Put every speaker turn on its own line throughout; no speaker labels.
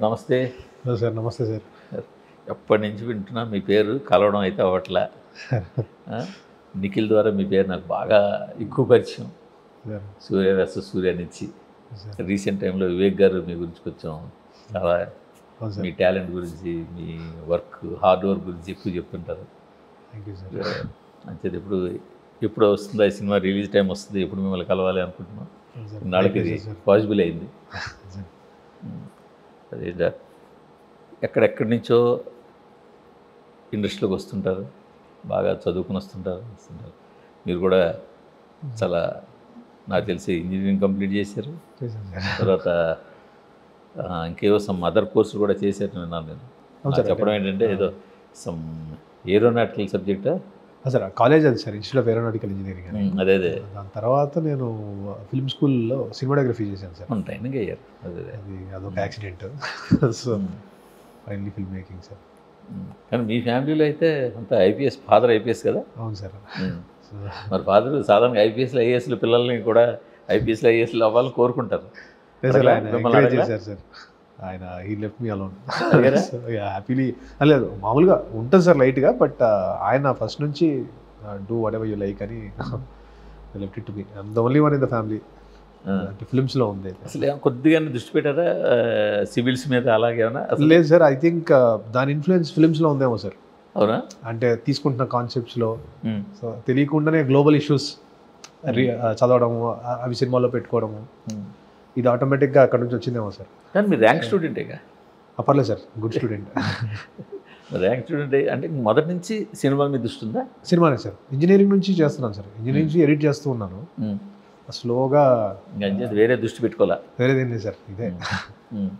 నమస్తే
hello sir నమస్తే sir
ఎప్పటి నుంచి వింటున్నా మీ పేరు కలవడం అయితే అవ్వట్లే ఆ? నిఖిల్ ద్వారా మీ పేరు నాకు బాగా ఎక్కువ పరిచయం
సార్
సూర్య వెస్త సూర్య నుంచి
సార్
రీసెంట్ టైంలో వివేక్ గారు మీ గురించి కొంచెం చాలా
అవును సార్
మీ టాలెంట్ గురించి మీ వర్క్ హార్డ్ వర్క్ గురించి ఎక్కువ చెప్తుంటారు
థ్యాంక్ యూ సార్
అంతే ఇప్పుడు ఎప్పుడు వస్తుందా ఈ సినిమా రిలీజ్ టైం వస్తుంది ఎప్పుడు మిమ్మల్ని కలవాలి అనుకుంటున్నాం
అవును సార్.
ఇన్నాళ్ళకి
Thank
ఇది
you, సార్.
పాసిబుల్ అయింది
సార్.
అదే దా- ఎక్కడెక్కడి నుంచో ఇండస్ట్రీలోకి వస్తుంటారు బాగా చదువుకుని వస్తుంటారు వస్తుంటారు మీరు కూడా చాలా నాకు తెలిసి ఇంజనీరింగ్ కంప్లీట్ చేశారు
చేశాను సార్.
తర్వాత ఆ, ఇంకేవో సమ్ అదర్ కోర్సులు కూడా చేశారు విన్నాను నేను
అవును
నాకు
సార్.
చెప్పడం ఏంటంటే ఏదో సమ్ ఏరోనాటికల్ సబ్జెక్టా
ఆ సార్ కాలేజ్ అది sir institute of aeronautical engineering అని
అదే అదే
దాని తర్వాత నేను ఫిల్మ్ స్కూల్లో సినిమాటోగ్రఫీ చేశాను సార్
ట్రైనింగ్ అయ్యారు అదే అదే
అది అదొక accident so finally film making sir
um. కానీ మీ ఫ్యామిలీలో అయితే అంతా ఐపీఎస్ ఫాదర్ ఐపీఎస్ కదా
అవును సార్
ఉమ్.
సో
మరి ఫాదర్ సాధారణంగా ఐపీఎస్లో ఐఏఎస్లు పిల్లల్ని కూడా ఐపీఎస్లో ఐఏఎస్లు అవ్వాలని కోరుకుంటారు
లేదు సార్ ఆయన
మిమ్మల్ని
ఎంకరేజ్
అడగలా?
చేశారు సార్ ఆయన హీ లెఫ్ట్ మీ అలోన్
అడిగారా?
హ్యాపీలీ లేదు మామూలుగా ఉంటుంది సార్ లైట్గా బట్ ఆయన ఫస్ట్ నుంచి do whatever you like అని left it me the only one in the family
ఆ.
అంటే ఫిల్మ్స్లో ఉంది అయితే.
అసలు ఏం కొద్దిగా దృష్టి పెట్టారా సివిల్స్ మీద అలాగేమన్నా అసలు
లేదు సార్ ఐ థింక్ దాని ఇన్ఫ్లుయెన్స్ ఫిల్మ్స్లో ఉందేమో సార్
అవునా
అంటే తీసుకుంటున్న కాన్సెప్ట్స్లో
ఉమ్.
సో తెలియకుండానే గ్లోబల్ ఇష్యూస్ చదవడము ఆ- అవి సినిమాలో పెట్టుకోవడము
ఉమ్.
ఇది ఆటోమేటిక్గా అక్కడ నుంచి వచ్చిందేమో సార్
కానీ మీరు ర్యాంక్ స్టూడెంటేగా
అప్పర్లేదు sir good student
rank student అంటే మొదటి నుంచి సినిమా మీద దృష్టి ఉందా
సినిమానే సార్ ఇంజనీరింగ్ నుంచి చేస్తున్నాను సార్ ఇంజనీరింగ్ నుంచి ఎడిట్ చేస్తూ ఉన్నాను
ఉమ్.
స్లోగా
ఇంకా అంచేది వేరే దృష్టి పెట్టుకోవాలా
వేరేదేం లేదు సార్ ఇదే
ఉమ్.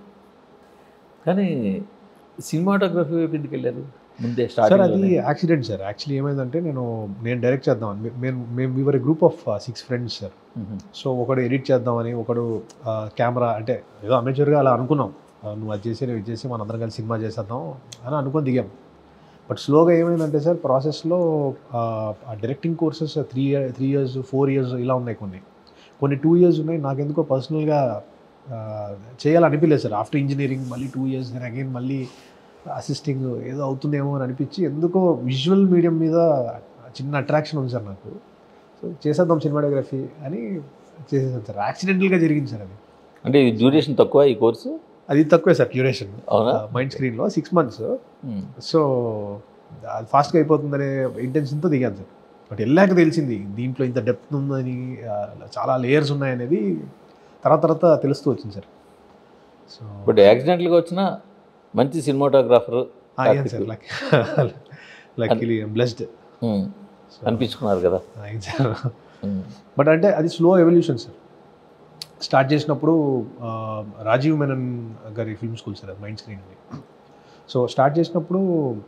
కానీ సినిమాటోగ్రఫీ వైపు ఎందుకు వెళ్ళారు ముందే
సార్ అది
స్టార్టింగ్
యాక్సిడెంట్ సార్ యాక్చువల్లీ ఏమైందంటే నేను నేను డైరెక్ట్ చేద్దామని మేము మేము we were group of six friends sir so ఒకడు ఎడిట్ చేద్దామని ఒకడు కెమెరా అంటే ఏదో అమేచర్గా అలా అనుకున్నాం ఆ, నువ్వు అది చేసి నువ్వు ఇది చేసి మనందరం కలిసి సినిమా చేసేద్దాం అని అనుకొని దిగాం బట్ స్లోగా ఏమైందంటే సార్ ప్రాసెస్లో ఆ directing courses three year three years four years ఇలా ఉన్నాయి కొన్ని కొన్ని టూ ఇయర్స్ ఉన్నాయి నాకెందుకో పర్సనల్గా చేయాలనిపించలేదు సార్ ఆఫ్టర్ ఇంజనీరింగ్ మళ్ళీ టూ ఇయర్స్ నేను అగైన్ మళ్ళీ అసిస్టింగ్ ఏదో అవుతుందేమో అని అనిపించి ఎందుకో విజువల్ మీడియం మీద చిన్న అట్రాక్షన్ ఉంది సార్ నాకు సో చేసేద్దాం సినిమాటోగ్రఫీ అని చేసేసాను సార్ యాక్సిడెంటల్గా జరిగింది సార్ అది
అంటే ఇది డ్యూరేషన్ తక్కువ ఈ కోర్సు
అది తక్కువే సార్ డ్యూరేషన్
అవునా
మైండ్ స్క్రీన్లో సిక్స్ మంత్స్
ఉమ్.
సో అది ఫాస్ట్గా అయిపోతుందనే ఇంటెన్షన్తో దిగాను సార్ బట్ వెళ్ళాక తెలిసింది దీంట్లో ఇంత డెప్త్ ఉందని ఆ, చాలా లేయర్స్ ఉన్నాయనేది తర్వాత తర్వాత తెలుస్తూ వచ్చింది సార్ సో
బట్ యాక్సిడెంట్గా వచ్చిన మంచి సినిమాటోగ్రాఫర్
అయ్యాను సార్ లక్ లక్కీలీ బ్లెస్డ్
అనిపించుకున్నారు కదా
అయింది సార్
ఉమ్.
బట్ అంటే అది స్లో ఎవల్యూషన్ సార్ స్టార్ట్ చేసినప్పుడు ఆ, రాజీవ్ మెనన్ గారి film school sir mind screen అని సో స్టార్ట్ చేసినప్పుడు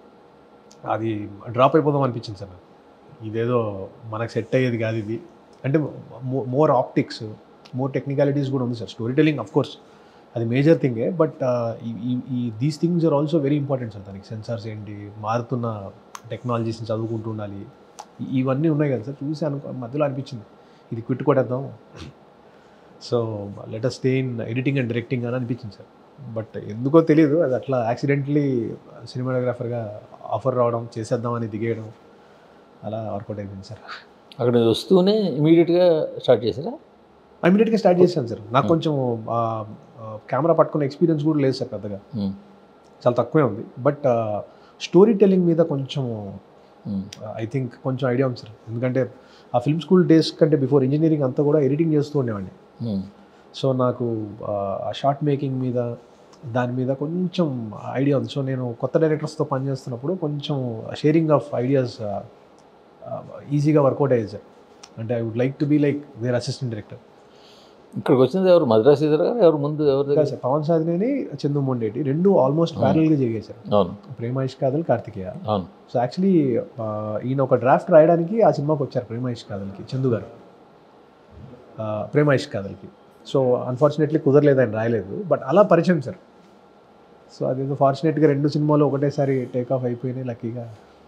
అది డ్రాప్ అయిపోదాం అనిపించింది సార్ నాకు ఇదేదో మనకు సెట్ అయ్యేది కాదు ఇది అంటే మోర్ ఆప్టిక్స్ మోర్ టెక్నికాలిటీస్ కూడా ఉంది sir storytelling of course అది మేజర్ థింగే బట్ ఈ these things are also very important sir దానికి సెన్సార్స్ ఏంటి మారుతున్న టెక్నాలజీస్ని చదువుకుంటూ ఉండాలి ఇ- ఇవన్నీ ఉన్నాయి కదా సార్ చూసి అనుకో మధ్యలో అనిపించింది ఇది క్విట్ కొట్టేద్దాం so let stay in editing and directing అని అనిపించింది సార్ బట్ ఎందుకో తెలియదు అది అట్లా యాక్సిడెంట్లీ సినిమాటోగ్రాఫర్గా ఆఫర్ రావడం చేసేద్దామని దిగేయడం అలా వర్కౌట్ అయిపోయింది సార్
అక్కడ వస్తూనే ఇమీడియట్గా స్టార్ట్ చేశారా
ఇమీడియట్గా స్టార్ట్ చేశాను సార్ నాకు కొంచెం కెమెరా పట్టుకునే ఎక్స్పీరియన్స్ కూడా లేదు సార్ పెద్దగా
ఉమ్.
చాలా తక్కువే ఉంది బట్ స్టోరీ టెల్లింగ్ మీద కొంచెం
ఉమ్.
ఐ థింక్ కొంచెం ఐడియా ఉంది సార్ ఎందుకంటే ఆ ఫిల్మ్ స్కూల్ డేస్ కంటే బిఫోర్ ఇంజనీరింగ్ అంతా కూడా ఎడిటింగ్ చేస్తూ ఉండేవాడిని
ఉమ్.
సో నాకు ఆ షార్ట్ మేకింగ్ మీద దాని మీద కొంచెం ఐడియా ఉంది సో నేను కొత్త డైరెక్టర్స్తో పనిచేస్తున్నప్పుడు కొంచెం షేరింగ్ ఆఫ్ ఐడియాస్ ఈజీగా వర్కౌట్ అయ్యేది సార్ అంటే I would like to be like where assistant director
ఇక్కడికి వచ్చింది ఎవరు మద్రాస్ ఇద్దరు గారు ఎవరు ముందు ఎవరు దగ్గర
సార్ పవన్ సాధినేని చందు మొండేటి రెండు ఆల్మోస్ట్ ప్యారల్గా జరిగాయి సార్
అవును
ప్రేమ ఇష్కాదల్ కార్తికేయ
అవును
సో యాక్చువల్లీ ఈయన ఒక డ్రాఫ్ట్ రాయడానికి ఆ సినిమాకి వచ్చారు ప్రేమ ఇష్కాదల్కి చందు గారు ఆ, ప్రేమ ఇష్కాదల్కి సో అన్ఫార్చునేట్లీ కుదరలేదు ఆయన రాయలేదు బట్ అలా పరిచయం సార్ సో అదేదో ఫార్చునేట్గా రెండు సినిమాలు ఒకటేసారి టేక్ ఆఫ్ అయిపోయినాయి లక్కీగా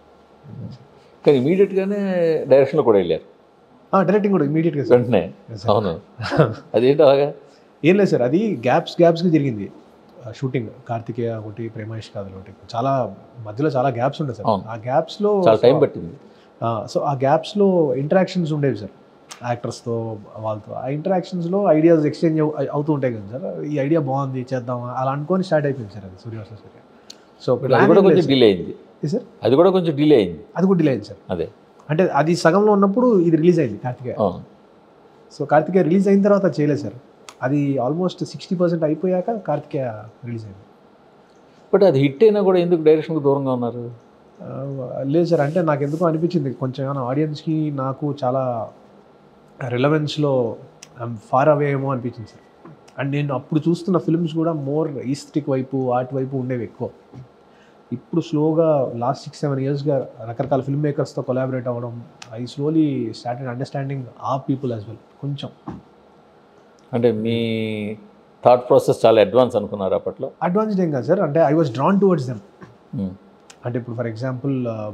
కానీ ఇమీడియట్గానే డైరెక్షన్లో కూడా వెళ్ళారు
డైరెక్టింగ్ కూడా ఇమీడియట్గా సార్
వెంటనే అవును అదేంటి అలాగా
ఏం లేదు సార్ అది గ్యాప్స్ గ్యాప్స్గా జరిగింది షూటింగ్ కార్తికేయ ఒకటి ప్రేమేష్ కాదులు ఒకటి చాలా మధ్యలో చాలా గ్యాప్స్ ఉంటాయి సార్
అవును.
ఆ గ్యాప్స్లో
చాలా టైం పట్టింది
సో ఆ గ్యాప్స్లో ఇంటరాక్షన్స్ ఉండేవి సార్ యాక్టర్స్తో వాళ్ళతో ఆ ఇంటరాక్షన్స్లో ఐడియాస్ ఎక్స్చేంజ్ అవుతూ ఉంటాయి కదా సార్ ఈ ఐడియా బాగుంది చేద్దామా అలా అనుకొని స్టార్ట్ అయిపోయింది సార్ అది సూర్యవర్ష సూర్య సో
అది కూడా కొంచెం డిలే అయింది
సార్
అది కూడా కొంచెం డిలే అయింది
అది కూడా డిలే అయింది సార్
అదే
అంటే అది సగంలో ఉన్నప్పుడు ఇది రిలీజ్ అయింది కార్తికేయ
అవును
సో కార్తికేయ రిలీజ్ అయిన తర్వాత అది చేయలేదు సార్ అది ఆల్మోస్ట్ సిక్స్టీ పర్సెంట్ అయిపోయాక కార్తికేయ రిలీజ్ అయింది
బట్ అది హిట్ అయినా కూడా ఎందుకు డైరెక్షన్కి దూరంగా ఉన్నారు
ఆ, లేదు సార్ అంటే నాకు ఎందుకో అనిపించింది కొంచెం ఏమైనా ఆడియన్స్కి నాకు చాలా రిలవెన్స్లో ఫార్ అవే ఏమో అనిపించింది సార్ అండ్ నేను అప్పుడు చూస్తున్న ఫిల్మ్స్ కూడా మోర్ ఈస్థెటిక్ వైపు ఆర్ట్ వైపు ఉండేవి ఎక్కువ ఇప్పుడు స్లోగా లాస్ట్ సిక్స్ సెవెన్ ఇయర్స్గా రకరకాల ఫిల్మ్ మేకర్స్తో కొలాబరేట్ అవ్వడం ఐ స్లోలీ స్టార్టెడ్ అండర్స్టాండింగ్ ఆ పీపుల్ యాజ్ వెల్ కొంచెం
అంటే మీ థాట్ ప్రాసెస్ చాలా అడ్వాన్స్ అనుకున్నారు అప్పట్లో
అడ్వాన్స్డ్ ఏం కాదు సార్ అంటే I was drawn towards them
um.
అంటే ఇప్పుడు ఫర్ ఎగ్జాంపుల్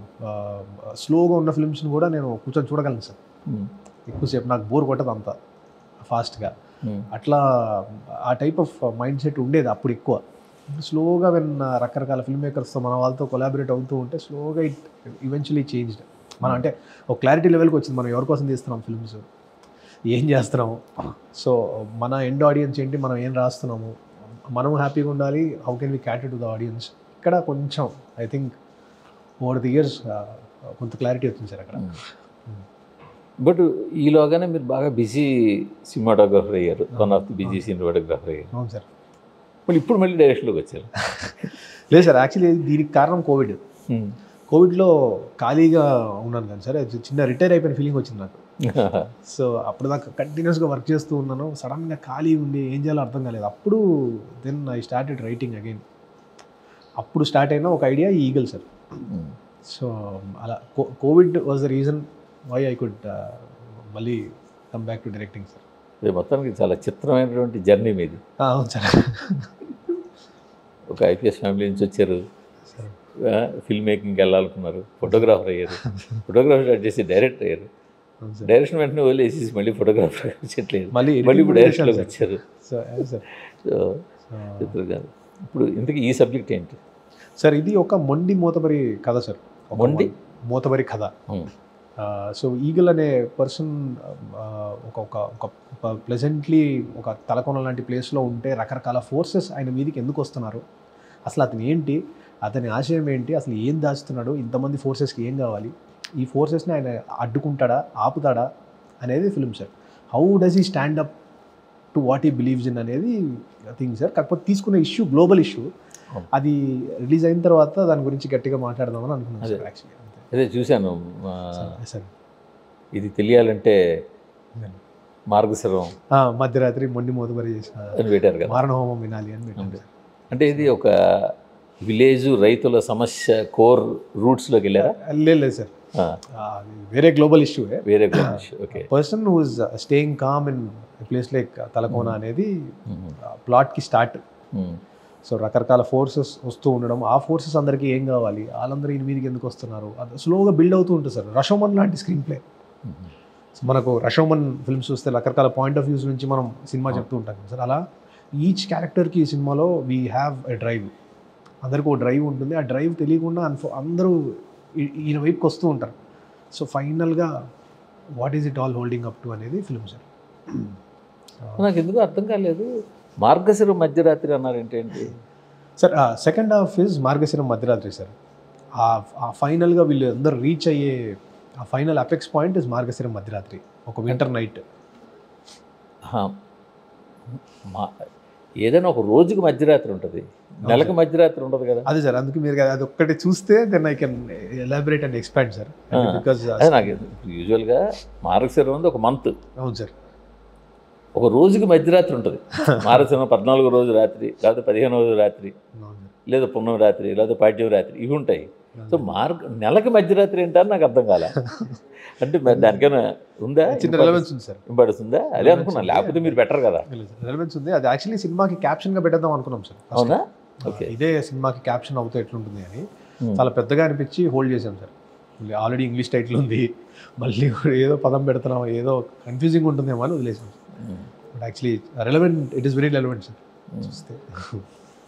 స్లోగా ఉన్న ఫిల్మ్స్ని కూడా నేను కూర్చొని చూడగలను సార్
ఉమ్.
ఎక్కువసేపు నాకు బోర్ కొట్టదు అంత ఫాస్ట్గా
ఉమ్.
అట్లా ఆ టైప్ ఆఫ్ మైండ్ సెట్ ఉండేది అప్పుడు ఎక్కువ స్లోగా వెన్ రకరకాల ఫిల్మ్ మేకర్స్తో మన వాళ్ళతో కొలాబరేట్ అవుతూ ఉంటే స్లోగా ఇట్ ఈవెన్చువలీ చేంజ్డ్ మనం అంటే ఒక క్లారిటీ లెవెల్కి వచ్చింది మనం ఎవరి కోసం తీస్తున్నాం ఫిల్మ్స్ ఏం చేస్తున్నాము సో మన ఎండ్ ఆడియన్స్ ఏంటి మనం ఏం రాస్తున్నాము మనం హ్యాపీగా ఉండాలి how can we cater to the audience ఇక్కడ కొంచెం I think over the years కొంత క్లారిటీ వచ్చింది సార్ అక్కడ
బట్ ఈలోగానే మీరు బాగా బిజీ సినిమాటోగ్రఫర్ అయ్యారు one of the busy cinematographer అయ్యారు
అవును సార్
మళ్ళీ ఇప్పుడు మళ్ళీ డైరెక్షన్లోకి వచ్చారు
లేదు సార్ యాక్చువల్లీ దీనికి కారణం కోవిడ్ కోవిడ్లో ఖాళీగా ఉన్నాను కానీ సార్ అది చిన్న రిటైర్ అయిపోయిన ఫీలింగ్ వచ్చింది నాకు సో అప్పుడు దాకా కంటిన్యూస్గా వర్క్ చేస్తూ ఉన్నాను సడన్గా ఖాళీ ఉండి ఏం చేయాలో అర్థం కాలేదు అప్పుడు then I started writing again అప్పుడు స్టార్ట్ అయిన ఒక ఐడియా ఈగల్ సార్ సో అలా Covid was the reason why I could మళ్ళీ come back to directing sir
ఇది మొత్తానికి చాలా చిత్రమైనటువంటి జర్నీ మీది
అవును సార్
ఒక ఐపీఎస్ ఫ్యామిలీ నుంచి వచ్చారు
సరే
ఫిల్మ్ మేకింగ్కి వెళ్ళాలనుకున్నారు ఫోటోగ్రాఫర్ అయ్యారు ఫోటోగ్రాఫర్ స్టార్ట్ చేసి డైరెక్టర్ అయ్యారు
అవును సార్
డైరెక్షన్ వెంటనే వదిలేసి మళ్ళీ ఫోటోగ్రాఫర్ వచ్చేట్లేదు
మళ్ళీ
మళ్ళీ ఇప్పుడు
editing కూడా
డైరెక్షన్లోకి
చేశాను
వచ్చారు
sir so sir
so
so
Chitra గారు ఇప్పుడు ఇంతకీ ఈ సబ్జెక్ట్ ఏంటి
సార్ ఇది ఒక మొండి మూతబరి కథ సార్ ఒక
మొండి?
మూతబరి కథ
ఉమ్.
సో ఈగల్ అనే పర్సన్ ఒక ఒక ఒక ప్లెజెంట్లీ ఒక తలకోన లాంటి ప్లేస్లో ఉంటే రకరకాల ఫోర్సెస్ ఆయన మీదకి ఎందుకు వస్తున్నారు అసలు అతను ఏంటి అతని ఆశయం ఏంటి అసలు ఏం దాచుతున్నాడు ఇంతమంది ఫోర్సెస్కి ఏం కావాలి ఈ ఫోర్సెస్ని ఆయన అడ్డుకుంటాడా ఆపుతాడా అనేది film sir how does he stand up to what he believes in అనేది థింగ్ సార్ కాకపోతే తీసుకున్న ఇష్యూ గ్లోబల్ ఇష్యూ
అవును.
అది రిలీజ్ అయిన తర్వాత దాని గురించి గట్టిగా మాట్లాడదామని అనుకున్నాను
అదే.
సార్ యాక్చువల్లీ అంతే
అదే చూశాను ఆ,
సార్, సార్
ఇది తెలియాలంటే మార్గశిరం
ఆ, మధ్యరాత్రి మొండి మోతబరి చేసిన
అని పెట్టారు కదా
మారణ హోమం వినాలి అని పెట్టాను సార్.
అంటే ఇది ఒక విలేజ్ రైతుల సమస్య కోర్ రూట్స్లోకి వెళ్ళారా
లేదు లేదు సార్
ఆ,
ఆ, అది వేరే గ్లోబల్ ఇష్యూ
వేరే okay
person who is staying calm in place like Talakona అనేది ప్లాట్కి స్టార్ట్ సో రకరకాల ఫోర్సెస్ వస్తూ ఉండడం ఆ ఫోర్సెస్ అందరికీ ఏం కావాలి వాళ్ళందరూ ఈయన మీదకి ఎందుకు వస్తున్నారు అది స్లోగా బిల్డ్ అవుతూ ఉంటుంది సార్ రషోమన్ లాంటి స్క్రీన్ ప్లే సో మనకు రషోమన్ ఫిల్మ్స్ చూస్తే రకరకాల పాయింట్ ఆఫ్ వ్యూస్ నుంచి మనం సినిమా చెప్తూ ఉంటాం కదా సార్ అలా ఈచ్ క్యారెక్టర్కి ఈ సినిమాలో వీ హ్యావ్ ఎ డ్రైవ్ అందరికీ ఒక డ్రైవ్ ఉంటుంది ఆ డ్రైవ్ తెలియకుండా అన్ఫో అందరూ ఈ- ఈయన వైపుకి వస్తూ ఉంటారు సో ఫైనల్గా what is it all holding up to అనేది ఫిల్మ్ సార్
నాకు ఎందుకు అర్థం కాలేదు మార్గశిరం మధ్యరాత్రి అన్నారు ఏంటండి
సార్ సెకండ్ హాఫ్ ఇస్ మార్గశిరం మధ్యరాత్రి సార్ ఆ ఫైనల్గా వీళ్ళు అందరు రీచ్ అయ్యే ఆ ఫైనల్ అపెక్స్ పాయింట్ ఇస్ మార్గశిరం మధ్యరాత్రి ఒక వింటర్ నైట్
ఆహా. మా ఏదైనా ఒక రోజుకి మధ్యరాత్రి ఉంటుంది నెలకు మధ్యరాత్రి ఉండదు కదా
అదే సార్ అందుకే మీరు అది ఒక్కటి చూస్తే then I can elaborate and expand sir
Ah.
Because
అదే నాకు యూజువల్గా మార్గశిరం ఉంది ఒక మంత్
అవును సార్
ఒక రోజుకి మధ్యరాత్రి ఉంటుంది మార్గశిరం పద్నాలుగో రోజు రాత్రి లేకపోతే పదిహేనో రోజు రాత్రి
అవును సార్
లేదా పున్నమ రాత్రి లేదా పాడ్యం రాత్రి ఇవి ఉంటాయి సో మార్గ నెలకి మధ్యరాత్రి ఏంటని నాకు అర్థం కాలే అంటే మరి దానికైనా ఉందా
చిన్న రెలవెన్స్ ఉంది సార్
ఇంపార్టెన్స్ ఉందా అదే అనుకున్నాను లేకపోతే మీరు బెటర్ కదా
రెలవెన్స్ ఉంది అది యాక్చువల్లీ సినిమాకి క్యాప్షన్గా పెట్టేద్దాం అనుకున్నాం సార్
అవునా ఓకే
ఇదే సినిమాకి క్యాప్షన్ అవుతే ఎట్లుంటుంది అని
Hmm.
చాలా పెద్దగా అనిపించి హోల్డ్ చేసాం సార్ ఆల్రెడీ ఇంగ్లీష్ టైటిల్ ఉంది మళ్ళీ ఏదో పదం పెడుతున్నాం ఏదో కన్ఫ్యూజింగ్ ఉంటుందేమో అని వదిలేసాం
um.
But actually relevant it is very relevant sir చూస్తే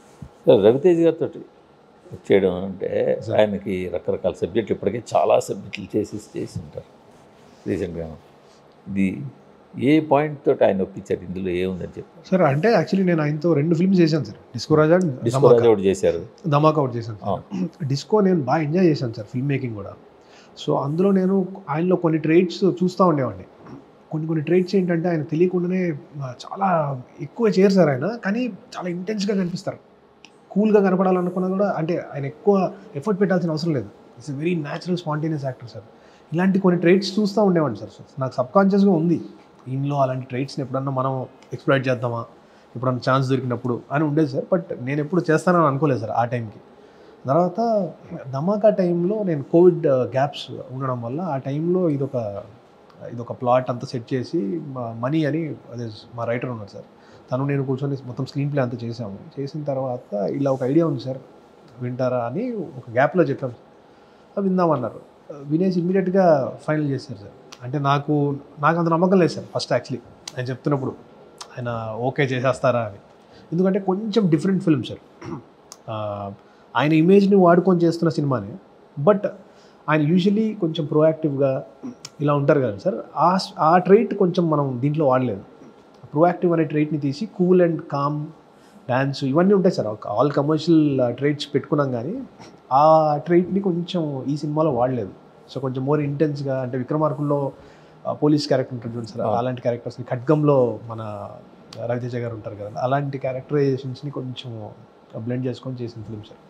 సార్ రవితేజ్ గారితో చేయడం అంటే ఆయనకి రకరకాల సబ్జెక్టులు ఇప్పటికే చాలా సబ్జెక్టులు చేసి చేసి ఉంటారు రీసెంట్గా ఇది ఏ పాయింట్ తోటి ఆయన ఒప్పించారు ఇందులో ఏముందని చెప్పి
సార్ అంటే యాక్చువల్లీ నేను ఆయనతో రెండు ఫిల్మ్స్ చేశాను సార్ డిస్కో రాజా అండ్
డిస్కో రాజా ఒకటి చేశారు
ధమాకా ఒకటి చేశాను సార్ డిస్కో నేను బాగా ఎంజాయ్ చేశాను సార్ ఫిల్మ్ మేకింగ్ కూడా సో అందులో నేను ఆయనలో కొన్ని ట్రేట్స్ చూస్తూ ఉండేవాడిని కొన్ని కొన్ని ట్రేట్స్ ఏంటంటే ఆయన తెలియకుండానే ఆ, చాలా ఎక్కువ చేయరు సార్ ఆయన కానీ చాలా ఇంటెన్స్గా కనిపిస్తారు కూల్గా కనపడాలనుకున్నా కూడా అంటే ఆయన ఎక్కువ ఎఫర్ట్ పెట్టాల్సిన అవసరం లేదు it's very natural spontaneous actor sir ఇలాంటి కొన్ని ట్రేట్స్ చూస్తూ ఉండేవాడిని సార్ నాకు సబ్కాన్షియస్గా ఉంది ఈయనలో అలాంటి ట్రేట్స్ని ఎప్పుడన్నా మనం ఎక్స్ప్లోర్ చేద్దామా ఎప్పుడన్నా ఛాన్స్ దొరికినప్పుడు అని ఉండేది సార్ బట్ నేను ఎప్పుడు చేస్తానని అనుకోలేదు సార్ ఆ టైంకి తర్వాత ధమాకా టైంలో నేను కోవిడ్ గ్యాప్స్ ఉండడం వల్ల ఆ టైంలో ఇదొక ఇదొక ప్లాట్ అంతా సెట్ చేసి మనీ అని అదే మా రైటర్ ఉన్నారు సార్ తను నేను కూర్చొని మొత్తం స్క్రీన్ ప్లే అంతా చేసాము చేసిన తర్వాత ఇలా ఒక ఐడియా ఉంది సార్ వింటారా అని ఒక గ్యాప్లో చెప్పాము "ఆ, విందామన్నారు వినేసి ఇమ్మీడియట్గా ఫైనల్ చేశారు సార్ అంటే నాకు నాకు అంత నమ్మకం లేదు సార్ ఫస్ట్ యాక్చువల్లీ ఆయన చెప్తున్నప్పుడు ఆయన ఓకే చేసేస్తారా అని ఎందుకంటే కొంచెం డిఫరెంట్ ఫిల్మ్ సార్ ఆ, ఆయన ఇమేజ్ని వాడుకొని చేస్తున్న సినిమానే బట్ ఆయన యూజువలీ కొంచెం ప్రోయాక్టివ్గా ఇలా ఉంటారు కదా సార్ ఆ ఆ ట్రైట్ కొంచెం మనం దీంట్లో వాడలేదు ప్రోయాక్టివ్ అనే ట్రైట్ని తీసి కూల్ అండ్ కామ్ డ్యాన్స్ ఇవన్నీ ఉంటాయి సార్ ఆల్ కమర్షియల్ ట్రైట్స్ పెట్టుకున్నాం కానీ ఆ ట్రైట్ని కొంచెం ఈ సినిమాలో వాడలేదు సో కొంచెం మోర్ ఇంటెన్స్గా అంటే విక్రమార్కుల్లో పోలీస్ క్యారెక్టర్ ఉంటుంది చూడండి సార్
Ah.
అలాంటి క్యారెక్టర్స్ని ఖడ్గంలో మన రవితేజ గారు ఉంటారు కదా అలాంటి క్యారెక్టరైజేషన్స్ని కొంచెం బ్లెండ్ చేసుకొని చేసిన ఫిల్మ్ సార్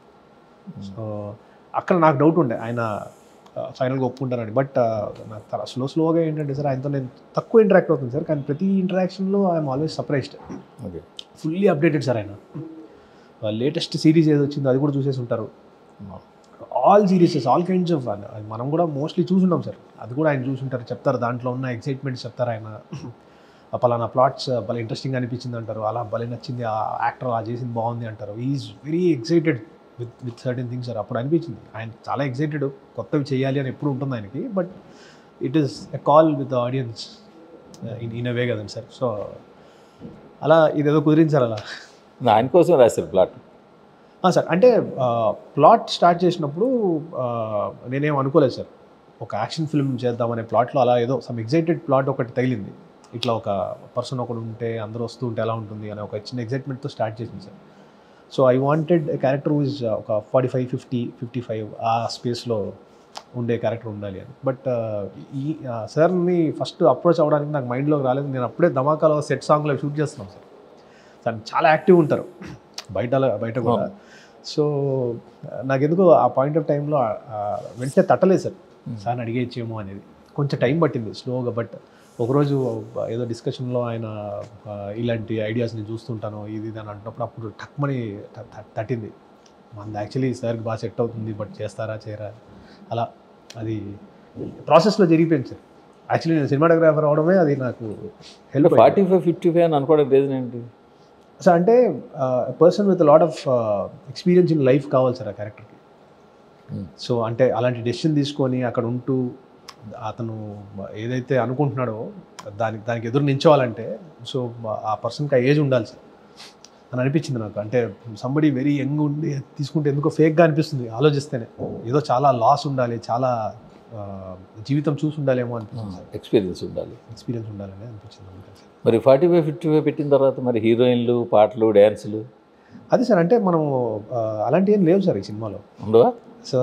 సో అక్కడ నాకు డౌట్ ఉండే ఆయన ఫైనల్గా ఒప్పుకుంటారని బట్ నాకు చాలా స్లో స్లోగా ఏంటంటే సార్ ఆయనతో నేను తక్కువ ఇంటరాక్ట్ అవుతుంది సార్ కానీ ప్రతి ఇంటరాక్షన్లో I'm always surprised
okay
fully updated sir ఆయన లేటెస్ట్ సిరీస్ ఏది వచ్చిందో అది కూడా చూసేసి ఉంటారు all series all kinds of మనం కూడా మోస్ట్లీ చూసుంటాం సార్ అది కూడా ఆయన చూసుంటారు చెప్తారు దాంట్లో ఉన్న ఎక్సైట్మెంట్స్ చెప్తారు ఆయన ఆ పలానా ప్లాట్స్ భలే ఇంట్రెస్టింగ్ అనిపించింది అంటారు అలా భలే నచ్చింది ఆ యాక్టర్ అలా చేసింది బాగుంది అంటారు is very excited with with certain things sir అప్పుడు అనిపించింది ఆయన చాలా ఎక్సైటెడ్ కొత్తవి చేయాలి అని ఎప్పుడు ఉంటుంది ఆయనకి but it is a call with audience in in a way కదండి సార్ సో అలా ఇదేదో కుదిరింది సార్ అలా
ఆయన కోసం రాశారు ప్లాట్
ఆ, సార్ అంటే ప్లాట్ స్టార్ట్ చేసినప్పుడు ఆ, నేనేం అనుకోలేదు సార్ ఒక యాక్షన్ ఫిల్మ్ చేద్దామనే ప్లాట్లో అలా ఏదో సమ్ ఎగ్జైటెడ్ ప్లాట్ ఒకటి తగిలింది ఇట్లా ఒక పర్సన్ ఒకడు ఉంటే అందరూ వస్తూ ఉంటే ఎలా ఉంటుంది అనే ఒక చిన్న ఎగ్జైట్మెంట్తో స్టార్ట్ చేసింది sir so I wanted character is ఒక forty five fifty fifty five ఆ స్పేస్లో ఉండే క్యారెక్టర్ ఉండాలి అని బట్ ఈ సార్ని ఫస్ట్ అప్రోచ్ అవ్వడానికి నాకు మైండ్లోకి రాలేదు నేను అప్పుడే ధమాకాలో సెట్ సాంగ్లో షూట్ చేస్తున్నాం సార్ సార్ చాలా యాక్టివ్ ఉంటారు బయట బయట కూడా సో నాకెందుకు ఆ పాయింట్ ఆఫ్ టైంలో వెంటనే తట్టలేదు సార్ సార్ని అడిగేచ్చేమో అనేది కొంచెం టైం పట్టింది స్లోగా బట్ ఒకరోజు ఏదో డిస్కషన్లో ఆయన ఆ, ఇలాంటి ఐడియాస్ నేను చూస్తుంటాను ఇది ఇది అని అంటున్నప్పుడు అప్పుడు టక్మని త- త- తట్టింది మనది యాక్చువల్లీ సార్కి బాగా సెట్ అవుతుంది బట్ చేస్తారా చేయరా అలా అది ప్రాసెస్లో జరిగిపోయింది సార్ యాక్చువల్లీ నేను సినిమాటోగ్రాఫర్ అవడమే అది నాకు help
forty five fifty five అని అనుకోవడం రీజన్ ఏంటి
సార్ అంటే person with lot of experience in life కావాలి సార్ ఆ క్యారెక్టర్కి
Hmm.
సో అంటే అలాంటి డెసిషన్ తీసుకొని అక్కడ ఉంటూ అతను ఏదైతే అనుకుంటున్నాడో దానికి దానికి ఎదురు నించోవాలంటే సో ఆ పర్సన్కి ఆ ఏజ్ ఉండాలి సార్ అని అనిపించింది నాకు అంటే సంబడి వెరీ యంగ్ ఉండి తీసుకుంటే ఎందుకో ఫేక్గా అనిపిస్తుంది ఆలోచిస్తేనే ఏదో చాలా లాస్ ఉండాలి చాలా ఆ, జీవితం చూసి ఉండాలేమో అనిపిస్తుంది సార్
ఎక్స్పీరియన్స్ ఉండాలి
ఎక్స్పీరియన్స్ ఉండాలని అనిపించింది అందుకని సార్
మరి ఫార్టీ ఫైవ్ ఫిఫ్టీ ఫైవ్ పెట్టిన తర్వాత మరి హీరోయిన్లు పాటలు డ్యాన్సులు
అది సార్ అంటే మనం ఆ, అలాంటివి ఏం లేవు సార్ ఈ సినిమాలో
ఉండవా
సో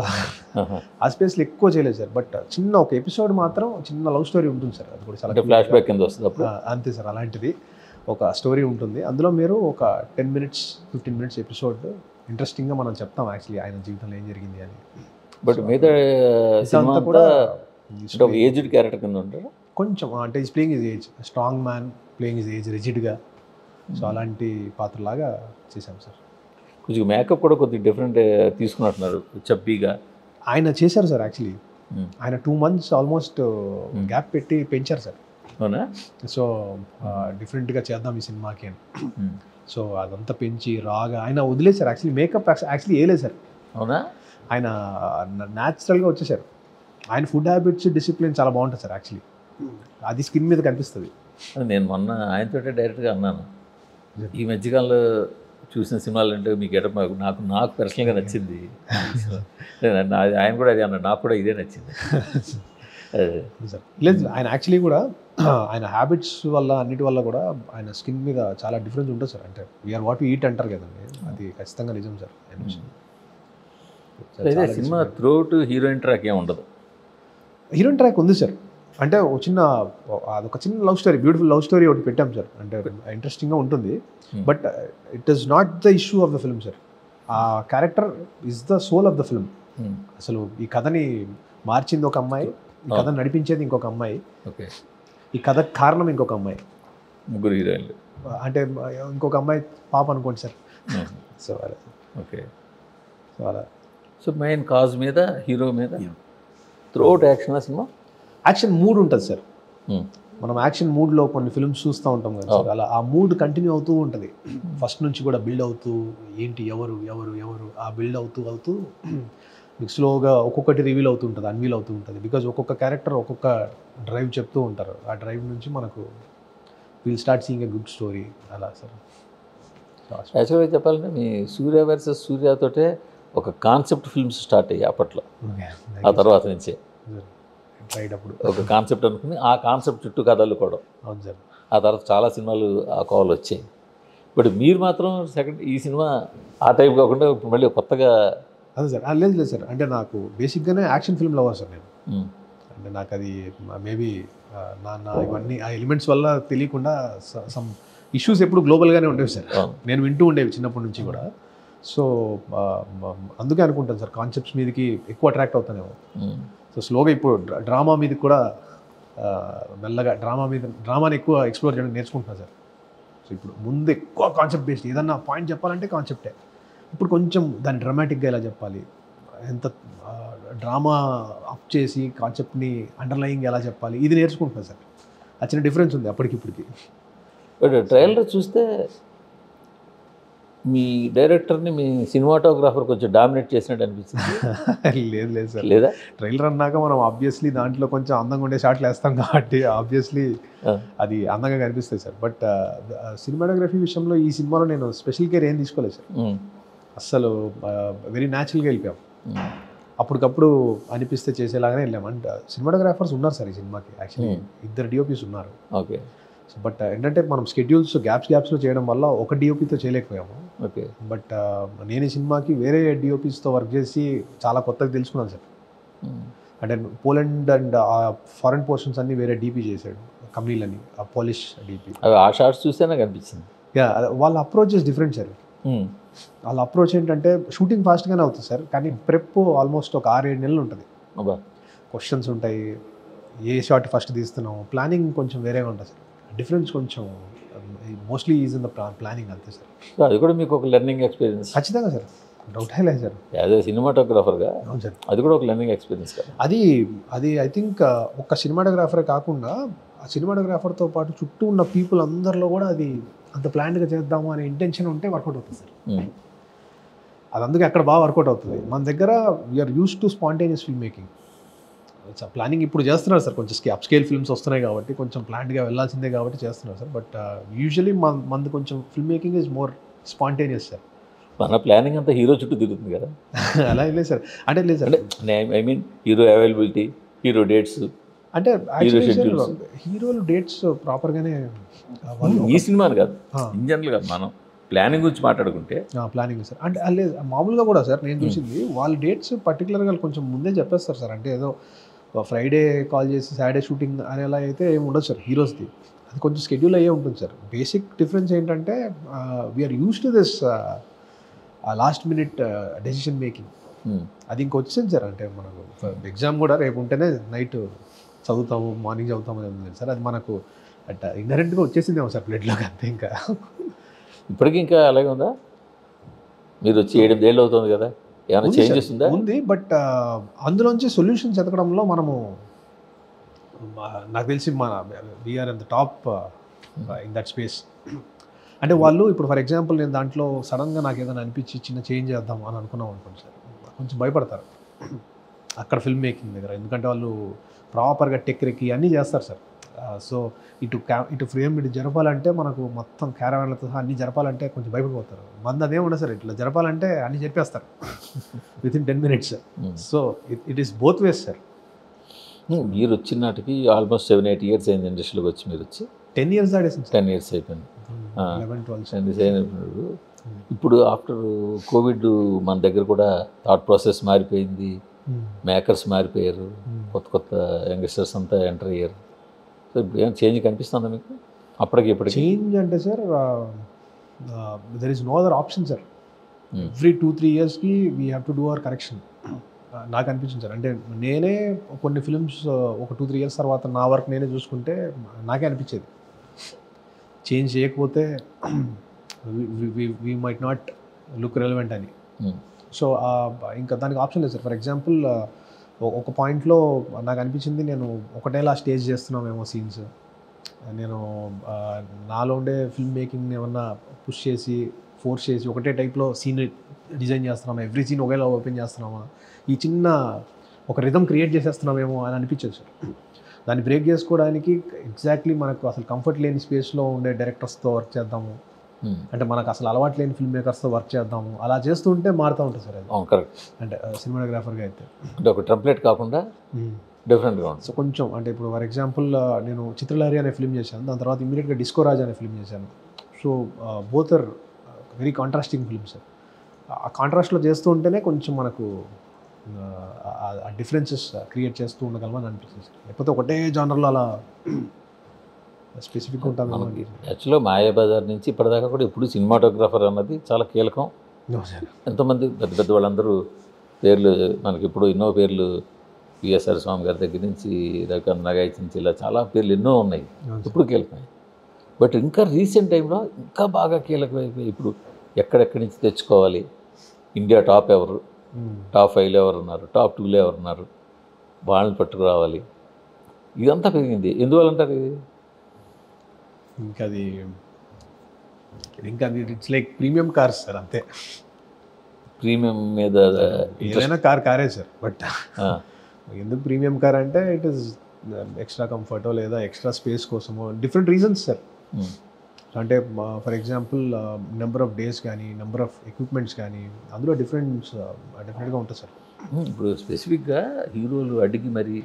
ఆ స్పేస్లో ఎక్కువ చేయలేదు సార్ బట్ చిన్న ఒక ఎపిసోడ్ మాత్రం చిన్న లవ్ స్టోరీ ఉంటుంది సార్ అది కూడా చాలా
అంటే ఫ్లాష్ బ్యాక్ కింద వస్తుంది అప్పుడు
ఆ, అంతే సార్ అలాంటిది ఒక స్టోరీ ఉంటుంది అందులో మీరు ఒక ten minutes fifteen minutes episode ఇంట్రెస్టింగ్గా మనం చెప్తాం యాక్చువల్లీ ఆయన జీవితంలో ఏం జరిగింది అని
బట్ మిగతా సినిమా
ఇదంతా కూడా
అంటే ఏజ్డ్ క్యారెక్టర్ కింద ఉంటారు
కొంచెం అంటే is playing is age strong man playing is age రిజిడ్గా సో అలాంటి పాత్రలాగా చేశాం సార్
కొంచెం మేకప్ కూడా కొద్దిగా డిఫరెంట్ తీసుకున్నట్టున్నారు చబ్బీగా
ఆయన చేశారు సార్ యాక్చువల్లీ
Hmm.
ఆయన టూ మంత్స్ ఆల్మోస్ట్ గ్యాప్ పెట్టి పెంచారు సార్
అవునా
సో డిఫరెంట్గా చేద్దాం ఈ సినిమాకి అని సో అదంతా పెంచి రాగా ఆయన వదిలేశారు యాక్చువల్లీ మేకప్ యాక్చువల్లీ వేయలేదు సార్
అవునా
ఆయన న్యాచురల్గా వచ్చేసారు ఆయన ఫుడ్ హ్యాబిట్స్ డిసిప్లిన్ చాలా బాగుంటుంది సార్ యాక్చువల్లీ అది స్కిన్ మీద కనిపిస్తుంది
అది నేను మొన్న ఆయనతో డైరెక్ట్గా అన్నాను ఈ మధ్యకాలంలో చూసిన సినిమాలు అంటే మీ గెటప్ నాకు నాకు పర్సనల్గా నచ్చింది నేను అన్నా, ఆయన కూడా అదే అన్నాడు నాకు కూడా ఇదే నచ్చింది అదే.
సార్ లేదు ఆయన యాక్చువల్లీ కూడా ఆయన హ్యాబిట్స్ వల్ల అన్నిటి వల్ల కూడా ఆయన స్కిన్ మీద చాలా డిఫరెన్స్ ఉంటుంది సార్ అంటే వీఆర్ వాట్ ఈట్ అంటారు కదండి అది ఖచ్చితంగా నిజం సార్ ఆయన విషయం.
అయితే
చాలా
సినిమా త్రోట్ హీరోయిన్ ట్రాక్ ఏమి ఉండదు
హీరోయిన్ ట్రాక్ ఉంది సార్ అంటే ఒక చిన్న అదొక చిన్న love story beautiful love story ఒకటి పెట్టాం సార్ అంటే ఇంట్రెస్టింగ్గా ఉంటుంది
Hmm.
But it is not the issue of the film sir ఆ character is the soul of the film
Hmm.
అసలు ఈ కథని మార్చింది ఒక అమ్మాయి ఈ కథ నడిపించేది ఇంకొక అమ్మాయి
ఓకే
ఈ కథకు కారణం ఇంకొక అమ్మాయి
ముగ్గురు హీరోయిన్లు
అంటే ఇంకొక అమ్మాయి పాప అనుకోండి సార్ సో అలా
ఓకే
సో అలా
సో మెయిన్ కాజ్ మీద హీరో మీద త్రోట్ యాక్షన్ సినిమా
యాక్షన్ మూడ్ ఉంటుంది సార్ మనం యాక్షన్ మూడ్లో కొన్ని ఫిల్మ్స్ చూస్తూ ఉంటాం కదా సార్ అలా ఆ మూడ్ కంటిన్యూ అవుతూ ఉంటుంది ఫస్ట్ నుంచి కూడా బిల్డ్ అవుతూ ఏంటి ఎవరు ఎవరు ఎవరు ఆ బిల్డ్ అవుతూ అవుతూ మీకు స్లోగా ఒక్కొక్కటి రివీల్ అవుతూ ఉంటుంది అన్వీల్ అవుతూ ఉంటుంది బికాజ్ ఒక్కొక్క క్యారెక్టర్ ఒక్కొక్క డ్రైవ్ చెప్తూ ఉంటారు ఆ డ్రైవ్ నుంచి మనకు will start seeing a good story అలా సార్
యాక్చువల్గా చెప్పాలంటే మీ సూర్య వర్సెస్ సూర్యతోటే ఒక కాన్సెప్ట్ ఫిల్మ్స్ స్టార్ట్ అయ్యాయి అప్పట్లో ఆ తర్వాత నుంచే
రైట్ అప్పుడు
ఒక కాన్సెప్ట్ అనుకుని ఆ కాన్సెప్ట్ చుట్టూ కథలు కూడా
అవును సార్
ఆ తర్వాత చాలా సినిమాలు ఆ కాల్ వచ్చాయి బట్ మీరు మాత్రం సెకండ్ ఈ సినిమా ఆ టైప్ కాకుండా ఇప్పుడు మళ్ళీ కొత్తగా
అదే సార్ ఆ, లేదు లేదు సార్ అంటే నాకు బేసిక్గానే యాక్షన్ ఫిల్మ్ లవర్ సార్ నేను
ఉమ్,
అంటే నాకు అది మేబీ నా నా ఇవన్నీ ఆ ఎలిమెంట్స్ వల్ల తెలియకుండా సమ్ ఇష్యూస్ ఎప్పుడు గ్లోబల్గానే ఉండేవి సార్
అవును.
నేను వింటూ ఉండేవి చిన్నప్పటి నుంచి కూడా సో అందుకే అనుకుంటాను సార్ కాన్సెప్ట్స్ మీదకి ఎక్కువ అట్రాక్ట్ అవుతానేమో
ఉమ్,
సో స్లోగా ఇప్పుడు డ్రా- డ్రామా మీదకి కూడా ఆ, మెల్లగా డ్రామా మీద డ్రామాని ఎక్కువ ఎక్స్ప్లోర్ చేయడం నేర్చుకుంటున్నాను సార్ సో ఇప్పుడు ముందు ఎక్కువ కాన్సెప్ట్ బేస్డ్ ఏదన్నా పాయింట్ చెప్పాలంటే కాన్సెప్టే ఇప్పుడు కొంచెం దాన్ని డ్రామాటిక్గా ఎలా చెప్పాలి ఎంత డ్రామా అప్ చేసి కాన్సెప్ట్ని అండర్లయింగ్ ఎలా చెప్పాలి ఇది నేర్చుకుంటున్నాను సార్ ఆ చిన్న డిఫరెన్స్ ఉంది అప్పటికిప్పటికి
బట్ ట్రైలర్ చూస్తే మీ డైరెక్టర్ని మీ సినిమాటోగ్రాఫర్ కొంచెం డామినేట్ చేసినట్టు అనిపిస్తుంది
లేదు లేదు సార్
లేదా
ట్రైలర్ అన్నాక మనం ఆబ్వియస్లీ దాంట్లో కొంచెం అందంగా ఉండే షాట్లు వేస్తాం కాబట్టి ఆబ్వియస్లీ
ఆ,
అది అందంగా కనిపిస్తుంది సార్ బట్ సినిమాటోగ్రఫీ విషయంలో ఈ సినిమాలో నేను స్పెషల్ కేర్ ఏం తీసుకోలేదు సార్
ఉమ్,
అస్సలు వెరీ న్యాచురల్గా వెళ్ళిపోయాం
ఉమ్,
అప్పటికప్పుడు అనిపిస్తే చేసేలాగానే వెళ్ళాం అండ్ సినిమాటోగ్రాఫర్స్ ఉన్నారు సార్ ఈ సినిమాకి యాక్చువల్లీ
Hmm.
ఇద్దరు డిఓపీస్ ఉన్నారు
ఓకే
సో బట్ ఏంటంటే మనం స్కెడ్యూల్స్ గ్యాప్స్ గ్యాప్స్లో చేయడం వల్ల ఒక డిఓపితో చేయలేకపోయాము
ఓకే
బట్ నేను ఈ సినిమాకి వేరే డిఓపీస్తో వర్క్ చేసి చాలా కొత్తగా తెలుసుకున్నాను సార్
ఉమ్,
అంటే పోలాండ్ అండ్ ఫారెన్ పోర్షన్స్ అన్ని వేరే డీపీ చేశాడు కంపెనీలని ఆ పోలిష్ డీపీ
అవి ఆ షార్ట్స్ చూస్తే నాకు అనిపించింది
యా వాళ్ళ అప్రోచెస్ డిఫరెంట్ సార్
ఉమ్,
వాళ్ళ అప్రోచ్ ఏంటంటే షూటింగ్ ఫాస్ట్గానే అవుతుంది సార్ కానీ ప్రెప్ ఆల్మోస్ట్ ఒక ఆరు ఏడు నెలలు ఉంటుంది
అబ్బా
క్వశ్చన్స్ ఉంటాయి ఏ షాట్ ఫస్ట్ తీస్తున్నాం ప్లానింగ్ కొంచెం వేరేగా ఉంటుంది సార్ డిఫరెన్స్ కొంచెం mostly is in the planning అంతే సార్
సో అది కూడా మీకు ఒక లెర్నింగ్ ఎక్స్పీరియన్స్
ఖచ్చితంగా సార్ డౌట్ లేదు సార్
యాజ్ ఏ సినిమాటోగ్రాఫర్గా
అవును సార్
అది కూడా ఒక లెర్నింగ్ ఎక్స్పీరియన్స్ కదా
అది అది ఐ థింక్ ఒక్క సినిమాటోగ్రాఫరే కాకుండా ఆ సినిమాటోగ్రాఫర్తో పాటు చుట్టూ ఉన్న పీపుల్ అందరిలో కూడా అది అంత ప్లాన్డ్గా చేద్దాము అనే ఇంటెన్షన్ ఉంటే వర్కౌట్ అవుతుంది సార్
ఉమ్,
అది అందుకే అక్కడ బాగా వర్కౌట్ అవుతుంది మన దగ్గర we're use to spontaneous film making planning ఇప్పుడు చేస్తున్నారు సార్ కొంచెం స్కే అప్ స్కేల్ ఫిల్మ్స్ వస్తున్నాయి కాబట్టి కొంచెం ప్లాన్డ్గా వెళ్ళాల్సిందే కాబట్టి చేస్తున్నారు సార్ బట్ యూజువలీ మన మనది కొంచెం film making is more spontaneous sir
మన ప్లానింగ్ అంతా హీరో చుట్టూ తిరుగుతుంది కదా
అలా ఏం లేదు సార్ అంటే లేదు సార్
అంటే I mean hero availability hero dates
అంటే
schedules.
హీరోలు డేట్స్ ప్రాపర్గానే వాళ్ళు
ఈ సినిమాని కాదు
ఆ.
ఇన్ జనరల్ కాదు మనం ప్లానింగ్ గురించి మాట్లాడుకుంటే
ప్లానింగ్ సార్ అంటే ఆ లేదు మామూలుగా కూడా సార్ నేను చూసింది వాళ్ళ డేట్స్ పర్టికులర్గా కొంచెం ముందే చెప్పేస్తారు సార్ అంటే ఏదో ఫ్రైడే కాల్ చేసి సాటర్డే షూటింగ్ అనేలా అయితే ఏమి ఉండదు సార్ హీరోస్ది అది కొంచెం స్కెడ్యూల్ అయ్యే ఉంటుంది సార్ బేసిక్ డిఫరెన్స్ ఏంటంటే we're use to this last minute decision making
ఉమ్,
అది ఇంక వచ్చింది సార్ అంటే మనకు ఎగ్జామ్ కూడా రేపు ఉంటేనే నైట్ చదువుతాము మార్నింగ్ చదువుతాము అని ఉంది సార్ అది మనకు అట్ట ఇన్నరెంట్గా వచ్చేసిందేమో సార్ బ్లడ్లోకి అంతే ఇంకా
ఇప్పటికీ ఇంకా అలాగే ఉందా మీరు వచ్చి ఏడు ఏళ్ళు అవుతుంది కదా ఏమైనా
ఉంది
చేంజెస్
సార్,
ఉందా
ఉంది బట్ అందులోంచి సొల్యూషన్స్ ఎతకడంలో మనము మా- నాకు తెలిసి మన we're in the top in that space అంటే వాళ్ళు ఇప్పుడు ఫర్ ఎగ్జాంపుల్ నేను దాంట్లో సడన్గా నాకు ఏదైనా అనిపించి చిన్న చేంజ్ చేద్దాం అని అనుకున్నాం అనుకోండి సార్ కొంచెం భయపడతారు అక్కడ ఫిల్మ్ మేకింగ్ దగ్గర ఎందుకంటే వాళ్ళు ప్రాపర్గా టెక్ రెక్కి అన్నీ చేస్తారు సార్ సో ఇటు క్యా ఇటు ఫ్రేమ్ ఇటు జరపాలంటే మనకు మొత్తం క్యారవాన్లతో సహా అన్ని జరపాలంటే కొంచెం భయపడిపోతారు మంది అదే ఉండదు సార్ ఇట్లా జరపాలంటే అన్ని చెప్పేస్తారు within ten minutes
Hmm.
So it is both ways sir
మీరు వచ్చిన నాటికి ఆల్మోస్ట్ సెవెన్ ఎయిట్ ఇయర్స్ అయింది ఇండస్ట్రీలోకి వచ్చి మీరు వచ్చి
టెన్ ఇయర్స్ దాడేసింది సార్
టెన్ ఇయర్స్ అయిపోయింది Ah.
Eleven twelve
ten years అయినప్పుడు ఇప్పుడు ఆఫ్టర్ కోవిడ్ మన దగ్గర కూడా థాట్ ప్రాసెస్ మారిపోయింది మేకర్స్ మారిపోయారు కొత్త కొత్త యంగ్స్టర్స్ అంతా ఎంటర్ అయ్యారు సో ఇప్పుడు ఏం చేంజ్ కనిపిస్తుందా మీకు అప్పటికి ఇప్పటికి
చేంజ్ అంటే sir there is no other option sir
Hmm.
Every two three ఇయర్స్కి we have to do our correction నాకు అనిపించింది సార్ అంటే నేనే కొన్ని ఫిల్మ్స్ ఒక టూ త్రీ ఇయర్స్ తర్వాత నా వర్క్ నేనే చూసుకుంటే నాకే అనిపించేది చేంజ్ చేయకపోతే we might not look relevant అని
Hmm.
సో ఇంకా దానికి ఆప్షన్ లేదు సార్ ఫర్ ఎగ్జాంపుల్ ఒక పాయింట్లో నాకు అనిపించింది నేను ఒకటేలా స్టేజ్ చేస్తున్నామేమో సీన్స్ నేను ఆ, నాలో ఉండే ఫిల్మ్ మేకింగ్ ఏమన్నా పుష్ చేసి ఫోర్స్ చేసి ఒకటే టైప్లో సీన్ డిజైన్ చేస్తున్నామా ఎవ్రీ సీన్ ఒకేలా ఓపెన్ చేస్తున్నామా ఈ చిన్న ఒక రిధమ్ క్రియేట్ చేసేస్తున్నామేమో అని అనిపించదు సార్ దాన్ని బ్రేక్ చేసుకోవడానికి ఎగ్జాక్ట్లీ మనకు అసలు కంఫర్ట్ లేని స్పేస్లో ఉండే డైరెక్టర్స్తో వర్క్ చేద్దాము
Hmm.
అంటే మనకు అసలు అలవాటు లేని ఫిల్మ్ మేకర్స్తో వర్క్ చేద్దాము అలా చేస్తుంటే మారుతూ ఉంటుంది సార్ అది
అవును కరెక్ట్
అంటే సినిమాటోగ్రాఫర్గా అయితే
అంటే ఒక టెంప్లెట్ కాకుండా డిఫరెంట్గా ఉంటుంది
సో కొంచెం అంటే ఇప్పుడు ఫర్ ఎగ్జాంపుల్ నేను చిత్రలహరి అనే ఫిల్మ్ చేశాను దాని తర్వాత ఇమీడియట్గా డిస్కో రాజ్ అనే ఫిల్మ్ చేశాను so both are very contrasting film sir ఆ కాంట్రాస్ట్లో చేస్తూ ఉంటేనే కొంచెం మనకు ఆ డిఫరెన్సెస్ క్రియేట్ చేస్తూ ఉండగలమని అనిపిస్తుంది సార్ లేకపోతే ఒకటే జానర్లో అలా స్పెసిఫిక్ ఉంటుంది
మనకి యాక్చువల్గా మాయాబజార్ నుంచి ఇప్పటిదాకా కూడా ఇప్పుడు సినిమాటోగ్రాఫర్ అన్నది చాలా కీలకం
సార్
ఎంతోమంది పెద్ద పెద్ద వాళ్ళందరూ పేర్లు మనకి ఇప్పుడు ఎన్నో పేర్లు పిఎస్ఆర్ స్వామి గారి దగ్గర నుంచి రవికాంత్ నగాయచి నుంచి ఇలా చాలా పేర్లు ఎన్నో ఉన్నాయి ఇప్పుడు కీలకమే బట్ ఇంకా రీసెంట్ టైంలో ఇంకా బాగా కీలకమైపోయి ఇప్పుడు ఎక్కడెక్కడి నుంచి తెచ్చుకోవాలి ఇండియా టాప్ ఎవరు టాప్ ఫైవ్లో ఎవరు ఉన్నారు టాప్ టూలో ఎవరు ఉన్నారు వాళ్ళని పట్టుకురావాలి ఇదంతా పెరిగింది ఎందువల్ల అంటారు ఇది
ఇంకా అది ఇంకా అది it's like premium cars sir అంతే
ప్రీమియం మీద
ఏదైనా కార్ కారే సార్ బట్
ఆ,
ఎందుకు ప్రీమియం కార్ అంటే ఇట్ ఈస్ ఎక్స్ట్రా కంఫర్టో లేదా ఎక్స్ట్రా స్పేస్ కోసమో డిఫరెంట్ రీజన్స్ సార్
ఉమ్,
అంటే for example number of days కానీ నెంబర్ ఆఫ్ ఎక్విప్మెంట్స్ కానీ అందులో డిఫరెన్స్ డెఫినెట్గా ఉంటుంది సార్
ఉమ్, ఇప్పుడు స్పెసిఫిక్గా హీరోలు అడిగి మరి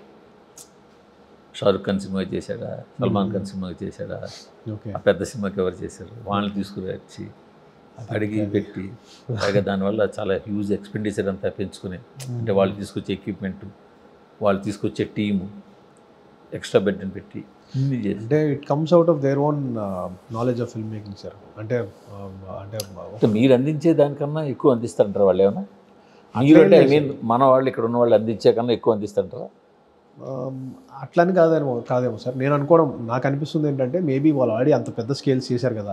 షారుఖ్ ఖాన్ సినిమా చేశాడా సల్మాన్ ఖాన్ సినిమా చేశాడా
ఓకే
ఆ పెద్ద సినిమాకి ఎవరు చేశారు వాళ్ళని తీసుకుని వచ్చి అడిగి పెట్టి పైగా దానివల్ల చాలా హ్యూజ్ ఎక్స్పెండిచర్ అంతా పెంచుకుని అంటే వాళ్ళు తీసుకొచ్చే ఎక్విప్మెంట్ వాళ్ళు తీసుకొచ్చే టీము ఎక్స్ట్రా బెడ్ని పెట్టి ఇన్ని చేసి
అంటే it comes out of their own knowledge of film making sir అంటే uh, అంటే
అంటే మీరు అందించే దానికన్నా ఎక్కువ అందిస్తారంటారా వాళ్ళు ఏమన్నా మీరు అంటే ఐ మీన్ మన వాళ్ళు ఇక్కడ ఉన్న వాళ్ళు అందించే కన్నా ఎక్కువ అందిస్తారంటారా
Um, అట్లని కాదేమో కాదేమో సార్ నేను అనుకోవడం నాకు అనిపిస్తుంది ఏంటంటే మేబీ వాళ్ళు ఆల్రెడీ అంత పెద్ద స్కేల్స్ చేశారు కదా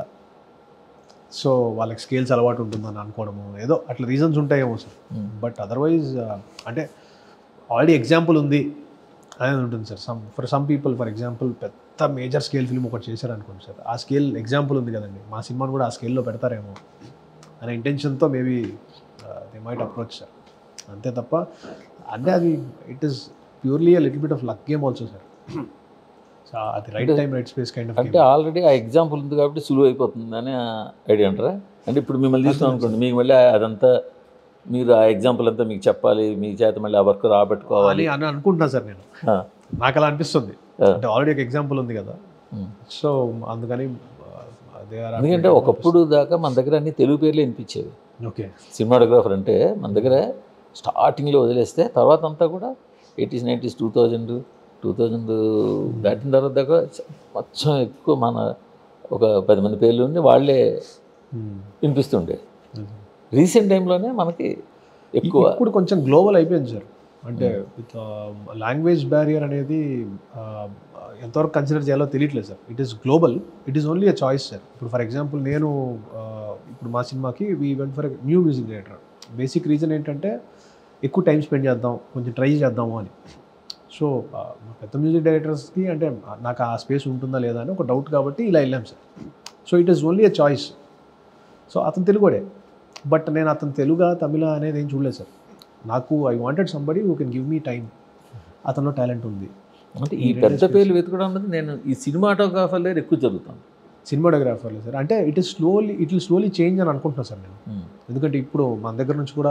సో వాళ్ళకి స్కేల్స్ అలవాటు ఉంటుందని అనుకోవడము ఏదో అట్లా రీజన్స్ ఉంటాయేమో సార్
Hmm.
బట్ అదర్వైజ్ అంటే ఆల్రెడీ ఎగ్జాంపుల్ ఉంది అనేది ఉంటుంది sir some for some people for example పెద్ద మేజర్ స్కేల్ ఫిల్మ్ ఒకటి చేశారు అనుకోండి సార్ ఆ స్కేల్ ఎగ్జాంపుల్ ఉంది కదండి మా సినిమాని కూడా ఆ స్కేల్లో పెడతారేమో అనే ఇంటెన్షన్తో maybe they might approach sir అంతే తప్ప అంటే అది it is purely a little bit of luck game also sir so అది right time right space kind of
అంటే ఆల్రెడీ ఆ ఎగ్జాంపుల్ ఉంది కాబట్టి సులువు అయిపోతుంది అని ఐడియా అంటారా అంటే ఇప్పుడు మిమ్మల్ని తీసుకున్నాం అనుకోండి మీకు మళ్ళీ అదంతా మీరు ఆ ఎగ్జాంపుల్ అంతా మీకు చెప్పాలి మీ చేత మళ్ళీ ఆ వర్క్ రాబెట్టుకోవాలి
అని అని అనుకుంటున్నా సార్ నేను
ఆ,
నాకు అలా అనిపిస్తుంది
ఆ.
అంటే ఆల్రెడీ ఒక ఎగ్జాంపుల్ ఉంది కదా
ఉమ్.
సో అందుకని they are
ఎందుకంటే ఒకప్పుడు దాకా మన దగ్గర అన్ని తెలుగు పేర్లే వినిపించేవి
ఓకే
సినిమాటోగ్రాఫర్ అంటే మన దగ్గర స్టార్టింగ్లో వదిలేస్తే తర్వాత అంతా కూడా eighties nineties two thousand two thousand దాటిన తర్వాత దాకా మొత్తం ఎక్కువ మన ఒక పది మంది పేర్లు ఉండి వాళ్ళే వినిపిస్తుండే రీసెంట్ టైంలోనే మనకి ఎక్కువ
ఇప్పుడు కొంచెం గ్లోబల్ అయిపోయింది సార్ అంటే విత్ లాంగ్వేజ్ బ్యారియర్ అనేది ఆ, ఎంతవరకు కన్సిడర్ చేయాలో తెలియట్లేదు sir it is global it is only a choice sir ఇప్పుడు ఫర్ ఎగ్జాంపుల్ నేను ఆ, ఇప్పుడు మా సినిమాకి we went for new music director basic reason ఏంటంటే ఎక్కువ టైం స్పెండ్ చేద్దాం కొంచెం ట్రై చేద్దాము అని సో ఆ, పెద్ద మ్యూజిక్ డైరెక్టర్స్కి అంటే నాకు ఆ స్పేస్ ఉంటుందా లేదా అని ఒక డౌట్ కాబట్టి ఇలా వెళ్ళాం sir so it is only a choice so అతను తెలుగుడే బట్ నేను అతను తెలుగా తమిళ అనేది ఏం చూడలేదు సార్ నాకు I wanted somebody who can give me time అతనిలో టాలెంట్ ఉంది
అంటే ఈ పెద్ద పేర్లు వెతకడం అన్నది నేను ఈ సినిమాటోగ్రాఫర్ దగ్గర ఎక్కువ జరుగుతాను
సినిమాటోగ్రాఫర్లు సార్ అంటే it is slowly it will slowly change అని అనుకుంటున్నాను సార్ నేను ఎందుకంటే ఇప్పుడు మన దగ్గర నుంచి కూడా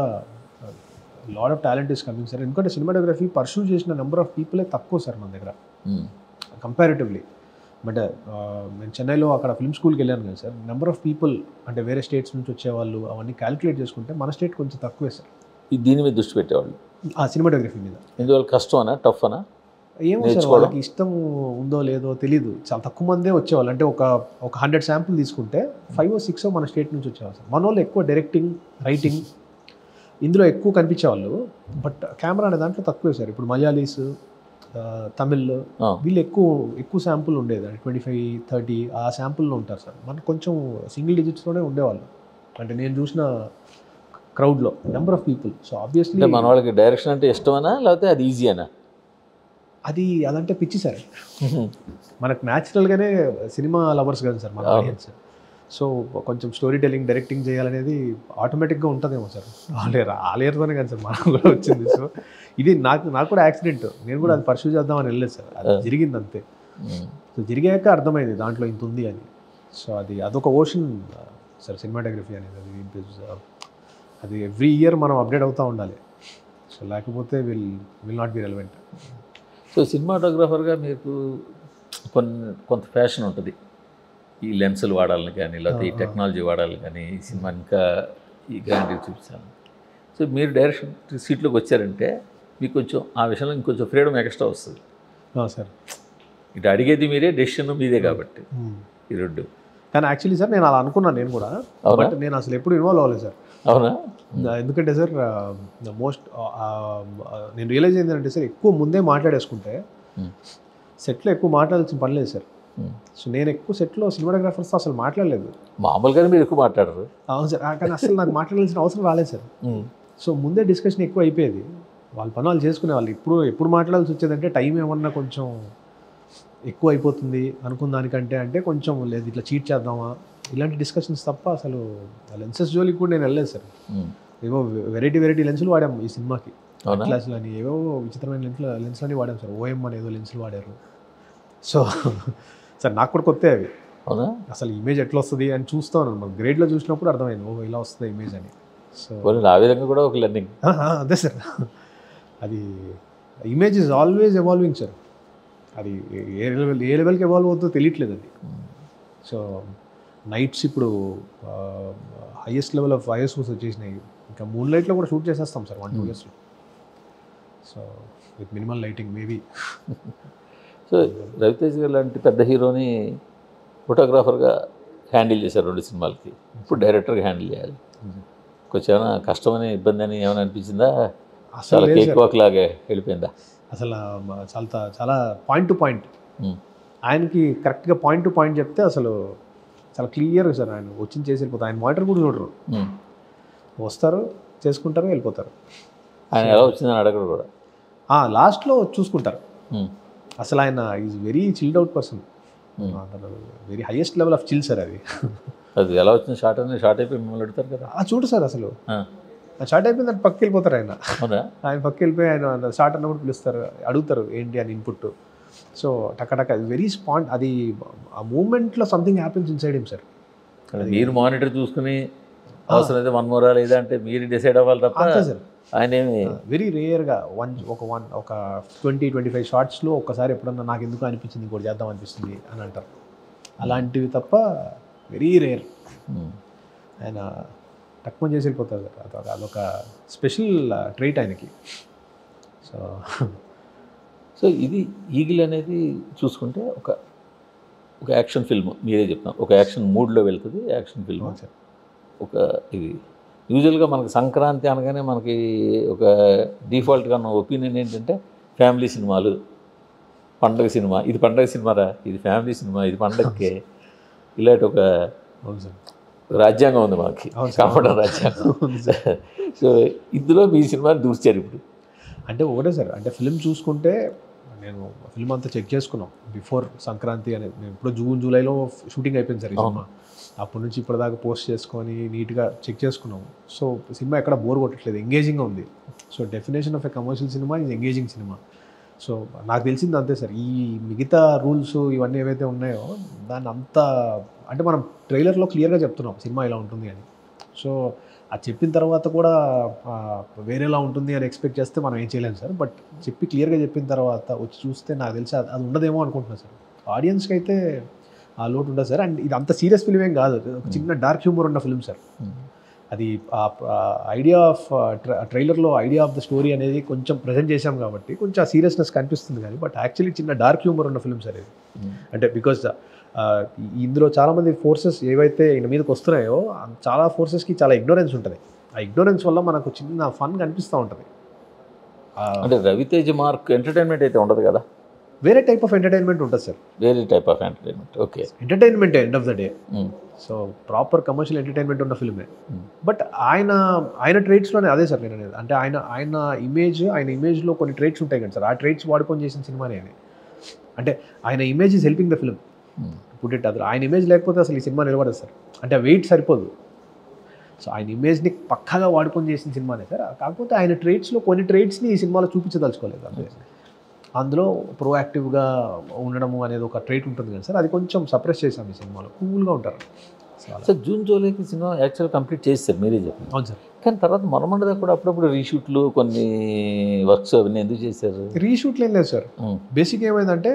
lot of talent is coming sir ఎందుకంటే సినిమాటోగ్రఫీ పర్సూ చేసిన నెంబర్ ఆఫ్ పీపులే తక్కువ సార్ మన దగ్గర కంపారిటివ్లీ బట్ నేను చెన్నైలో అక్కడ ఫిల్మ్ స్కూల్కి వెళ్ళాను కదా సార్ నెంబర్ ఆఫ్ పీపుల్ అంటే వేరే స్టేట్స్ నుంచి వచ్చేవాళ్ళు అవన్నీ క్యాలిక్యులేట్ చేసుకుంటే మన స్టేట్ కొంచెం తక్కువే సార్
ఈ దీని మీద దృష్టి పెట్టేవాళ్ళు
ఆ సినిమాటోగ్రఫీ మీద
ఎందువల్ల కష్టం అనా టఫ్ అనా
ఏమో సార్
నేర్చుకోవడం.
వాళ్ళకి ఇష్టం ఉందో లేదో తెలీదు చాలా తక్కువ మందే వచ్చేవాళ్ళు అంటే ఒక ఒక హండ్రెడ్ శాంపుల్ తీసుకుంటే ఫైవ్ ఓ సిక్స్ మన స్టేట్ నుంచి వచ్చేవాళ్ళు సార్ మన వాళ్ళు ఎక్కువ డైరెక్టింగ్ రైటింగ్ ఇందులో ఎక్కువ కనిపించేవాళ్ళు బట్ కెమెరా అనే దాంట్లో తక్కువే సార్ ఇప్పుడు మలయాళీస్ ఆ, తమిళ్
ఆ.
వీళ్ళు ఎక్కువ ఎక్కువ శాంపుల్ ఉండేది ట్వంటీ ఫైవ్ థర్టీ ఆ శాంపుల్లో ఉంటారు సార్ మనకు కొంచెం సింగిల్ డిజిట్స్లోనే ఉండేవాళ్ళు అంటే నేను చూసిన క్రౌడ్లో number of people so obviously
అంటే మన వాళ్ళకి డైరెక్షన్ అంటే ఇష్టమనా లేకపోతే అది ఈజీ అనా
అది అదంటే పిచ్చి సార్ మనకు న్యాచురల్గానే సినిమా లవర్స్ కదా సార్ మన
అవును.
ఆడియన్స్ సో కొంచెం స్టోరీ టెలింగ్ డైరెక్టింగ్ చేయాలనేది ఆటోమేటిక్గా ఉంటుందేమో సార్ ఆలేరు ఆలేరుతోనే కదా సార్ మనకు కూడా వచ్చింది సో ఇది నాకు నాకు కూడా యాక్సిడెంట్ నేను కూడా అది పర్సూ చేద్దామని వెళ్ళలేదు సార్ అది జరిగింది అంతే సో జరిగాక అర్థమైంది దాంట్లో ఇంత ఉంది అని సో అది అదొక ఓషన్ సార్ సినిమాటోగ్రఫీ అనేది అది it is, uh, అది ఎవ్రీ ఇయర్ మనం అప్డేట్ అవుతూ ఉండాలి సో లేకపోతే will will not be relevant
so సినిమాటోగ్రాఫర్గా మీకు కొన్ని కొంత ఫ్యాషన్ ఉంటుంది ఈ లెన్సులు వాడాలని కానీ లేకపోతే ఈ
ఆ, ఆ.
టెక్నాలజీ వాడాలని కానీ ఈ సినిమా ఇంకా ఈ గ్యారంటీ చూపించాను సో మీరు డైరెక్షన్ సీట్లోకి వచ్చారంటే మీకు కొంచెం ఆ విషయంలో ఇంకొంచెం ఫ్రీడమ్ ఎక్స్ట్రా వస్తుంది
సార్
ఇటు అడిగేది మీరే డెసిషన్ మీదే కాబట్టి ఈ రెండు
కానీ యాక్చువల్లీ సార్ నేను అలా అనుకున్నాను నేను కూడా
అవునా?
బట్ నేను అసలు ఎప్పుడు ఇన్వాల్వ్ అవ్వలేదు సార్
అవునా
ఎందుకంటే సార్ మోస్ట్ నేను రియలైజ్ ఏంటంటే సార్ ఎక్కువ ముందే మాట్లాడేసుకుంటే
Hmm.
సెట్లో ఎక్కువ మాట్లాడాల్సిన పని లేదు సార్
Hmm.
సో నేను ఎక్కువ సెట్లో సినిమాటోగ్రాఫర్స్తో అసలు మాట్లాడలేదు
మామూలుగానే మీరు ఎక్కువ మాట్లాడరు
అవును సార్ ఆ, కానీ అసలు నాకు మాట్లాడాల్సిన అవసరం రాలేదు సార్ సో ముందే డిస్కషన్ ఎక్కువ అయిపోయేది వాళ్ళ పని వాళ్ళు చేసుకునే వాళ్ళు ఇప్పుడు ఎప్పుడు మాట్లాడాల్సి వచ్చేదంటే టైం ఏమన్నా కొంచెం ఎక్కువ అయిపోతుంది అనుకున్న దానికంటే అంటే కొంచెం లేదు ఇట్లా చీట్ చేద్దామా ఇలాంటి డిస్కషన్స్ తప్ప అసలు లెన్సెస్ జోలికి కూడా నేను వెళ్ళలేదు సార్
ఉమ్.
ఏవో వెరైటీ వెరైటీ లెన్సులు వాడాం ఈ సినిమాకి
అవునా
క్లాసులు అని ఏవో విచిత్రమైన లెన్సులు లెన్సులు అని వాడాం సార్ ఓఎం అని ఏదో లెన్సులు వాడారు సో సార్ నాకు కూడా కొత్త అవి
అవునా
అసలు ఇమేజ్ ఎట్లా వస్తుంది అని చూస్తా ఉన్నాను మాకు గ్రేడ్లో చూసినప్పుడు అర్థమైంది ఓ ఇలా వస్తుంది ఇమేజ్ అని సో
పోనీ ఆ విధంగా కూడా ఒక లెర్నింగ్
ఆ, ఆ, అదే సార్ అది image is always evolving sir అది ఏ లెవెల్ ఏ లెవెల్కి ఎవాల్వ్ అవుతుందో తెలియట్లేదు అది సో నైట్స్ ఇప్పుడు హైయెస్ట్ లెవెల్ ఆఫ్ ఐఎస్ఓస్ వచ్చేసినాయి ఇంకా మూన్ లైట్లో కూడా షూట్ చేసేస్తాం సార్ వన్ టూ
Hmm.
ఇయర్స్లో so with minimal lighting maybe
so Raviteja గారు లాంటి పెద్ద హీరోని ఫోటోగ్రాఫర్గా హ్యాండిల్ చేశారు రెండు సినిమాలకి ఇప్పుడు డైరెక్టర్గా హ్యాండిల్ చేయాలి కొంచెం ఏమైనా కష్టమని ఇబ్బంది అని ఏమైనా అనిపించిందా
అసలు
చాలా
లేదు
కేక్
సార్.
వాక్ లాగే వెళ్ళిపోయిందా
అసలు ఆ, చాలా చాలా పాయింట్ టు పాయింట్
ఉమ్.
ఆయనకి కరెక్ట్గా పాయింట్ టు పాయింట్ చెప్తే అసలు చాలా క్లియర్ సార్ ఆయన వచ్చింది చేసి వెళ్ళిపోతారు ఆయన మానిటర్ కూడా చూడరు
ఉమ్.
వస్తారు చేసుకుంటారు వెళ్ళిపోతారు
ఆయన ఎలా వచ్చిందని అడగడు కూడా
లాస్ట్లో చూసుకుంటారు
ఉమ్.
అసలు ఆయన is very chilled out person
um.
Very highest level of chill sir అది
అది ఎలా వచ్చింది షార్ట్ అని షార్ట్ అయిపోయి మిమ్మల్ని అడుగుతారు కదా
ఆ చూడు సార్ అసలు
ఆ.
ఆ స్టార్ట్ అయిపోయింది దాన్ని పక్కకి వెళ్ళిపోతారు ఆయన
అవునా
ఆయన పక్కకి వెళ్ళిపోయి ఆయన స్టార్ట్ అన్నప్పుడు పిలుస్తారు అడుగుతారు ఏంటి అని ఇన్పుట్ సో టక వెరీ స్పాంట్ అది ఆ మూమెంట్లో something happens inside him sir
కానీ మీరు మానిటర్ చూసుకుని అవసరం అయితే వన్ మోరా లేదా అంటే మీరు డిసైడ్ అవ్వాలి తప్ప
అంతే సార్
ఆయన ఏమి
వెరీ రేర్గా వన్ ఒక వన్ ఒక ట్వంటీ ట్వంటీ ఫైవ్ షార్ట్స్లో ఒక్కసారి ఎప్పుడన్నా నాకు ఎందుకు అనిపించింది ఇంకోటి చేద్దాం అనిపిస్తుంది అని అంటారు అలాంటివి తప్ప వెరీ రేర్
ఉమ్.
ఆయన తక్కువ చేసి వెళ్ళిపోతారు సార్ అదొక అదొక స్పెషల్ ట్రైట్ ఆయనకి సో
సో ఇది ఈగిల్ అనేది చూసుకుంటే ఒక ఒక యాక్షన్ ఫిల్మ్ మీరే చెప్తాం ఒక యాక్షన్ మూడ్లో వెళ్తుంది యాక్షన్ ఫిల్మ్
సార్
ఒక ఇది యూజువల్గా మనకి సంక్రాంతి అనగానే మనకి ఒక డిఫాల్ట్గా ఉన్న ఒపీనియన్ ఏంటంటే ఫ్యామిలీ సినిమాలు పండగ సినిమా ఇది పండగ సినిమారా ఇది ఫ్యామిలీ సినిమా ఇది పండగకే ఇలాంటి ఒక
అవును సార్
రాజ్యాంగం ఉంది మనకి
అవును సార్.
కాపాడ రాజ్యాంగం
అవును సార్.
సో ఇందులో మీ సినిమాని దూర్చారు ఇప్పుడు
అంటే ఒకటే సార్ అంటే ఫిల్మ్ చూసుకుంటే నేను ఫిల్మ్ అంతా చెక్ చేసుకున్నాం బిఫోర్ సంక్రాంతి అనేది మేము ఇప్పుడు జూన్ జూలైలో షూటింగ్ అయిపోయింది సార్ ఈ
అవును.
సినిమా అప్పటి నుంచి ఇప్పటిదాకా పోస్ట్ చేసుకొని నీట్గా చెక్ చేసుకున్నాం సో సినిమా ఎక్కడ బోర్ కొట్టట్లేదు ఎంగేజింగ్గా ఉంది so definition of a commercial cinema is engaging cinema so నాకు తెలిసింది అంతే సార్ ఈ మిగతా రూల్స్ ఇవన్నీ ఏవైతే ఉన్నాయో దాన్ని అంత అంటే మనం ట్రైలర్లో క్లియర్గా చెప్తున్నాం సినిమా ఇలా ఉంటుంది అని సో అది చెప్పిన తర్వాత కూడా ఆ, వేరేలా ఉంటుంది అని ఎక్స్పెక్ట్ చేస్తే మనం ఏం చేయలేము సార్ బట్ చెప్పి క్లియర్గా చెప్పిన తర్వాత వచ్చి చూస్తే నాకు తెలిసి అది అది ఉండదేమో అనుకుంటున్నాను సార్ ఆడియన్స్కి అయితే ఆ లోటు ఉండదు సార్ అండ్ ఇది అంత సీరియస్ ఫిల్మ్ ఏం కాదు ఒక చిన్న డార్క్ హ్యూమర్ ఉన్న ఫిల్మ్ సార్ అది ఐడియా ఆఫ్ ట్రైలర్లో ఐడియా ఆఫ్ ద స్టోరీ అనేది కొంచెం ప్రజెంట్ చేశాం కాబట్టి కొంచెం ఆ సీరియస్నెస్ కనిపిస్తుంది కానీ బట్ యాక్చువల్లీ చిన్న డార్క్ హ్యూమర్ ఉన్న ఫిల్మ్ సార్ ఇది అంటే బికాజ్ ఇందులో చాలామంది ఫోర్సెస్ ఏవైతే ఈయన మీదకి వస్తున్నాయో ఆ చాలా ఫోర్సెస్కి చాలా ఇగ్నోరెన్స్ ఉంటుంది ఆ ఇగ్నోరెన్స్ వల్ల మనకు చిన్న ఫన్ కనిపిస్తూ ఉంటుంది ఆ,
అంటే రవితేజ మార్క్ ఎంటర్టైన్మెంట్ అయితే ఉండదు కదా
వేరే టైప్ ఆఫ్ ఎంటర్టైన్మెంట్ ఉంటుంది సార్
వేరే type of entertainment okay
entertainment end of the day so proper commercial entertainment ఉన్న ఫిల్మే బట్ ఆయన ఆయన ట్రేట్స్లోనే అదే సార్ నేను అనేది అంటే ఆయన ఆయన ఇమేజ్ ఆయన ఇమేజ్లో కొన్ని ట్రేట్స్ ఉంటాయి కదా సార్ ఆ ట్రేట్స్ వాడుకొని చేసిన సినిమానే అది అంటే ఆయన image is helping the film put it other ఆయన ఇమేజ్ లేకపోతే అసలు ఈ సినిమా నిలబడదు సార్ అంటే ఆ వెయిట్ సరిపోదు సో ఆయన ఇమేజ్ని పక్కాగా వాడుకొని చేసిన సినిమానే సార్ కాకపోతే ఆయన ట్రేట్స్లో కొన్ని ట్రేట్స్ని ఈ సినిమాలో చూపించదలుచుకోలేదు అంతే అందులో ప్రోయాక్టివ్గా ఉండడము అనేది ఒక ట్రేట్ ఉంటుంది కదా సార్ అది కొంచెం సప్రెస్ చేసాం ఈ సినిమాలో కూల్గా ఉంటారు సో అలా.
సార్ జూన్ జూలైకి సినిమా యాక్చువల్ కంప్లీట్ చేస్తారు మీరే చెప్పండి
అవును సార్
కానీ తర్వాత మనమండదా కూడా అప్పుడప్పుడు రీషూట్లు కొన్ని వర్క్స్ అవన్నీ ఎందుకు చేశారు
రీషూట్లు ఏం లేదు సార్
ఉమ్.
బేసిక్ ఏమైందంటే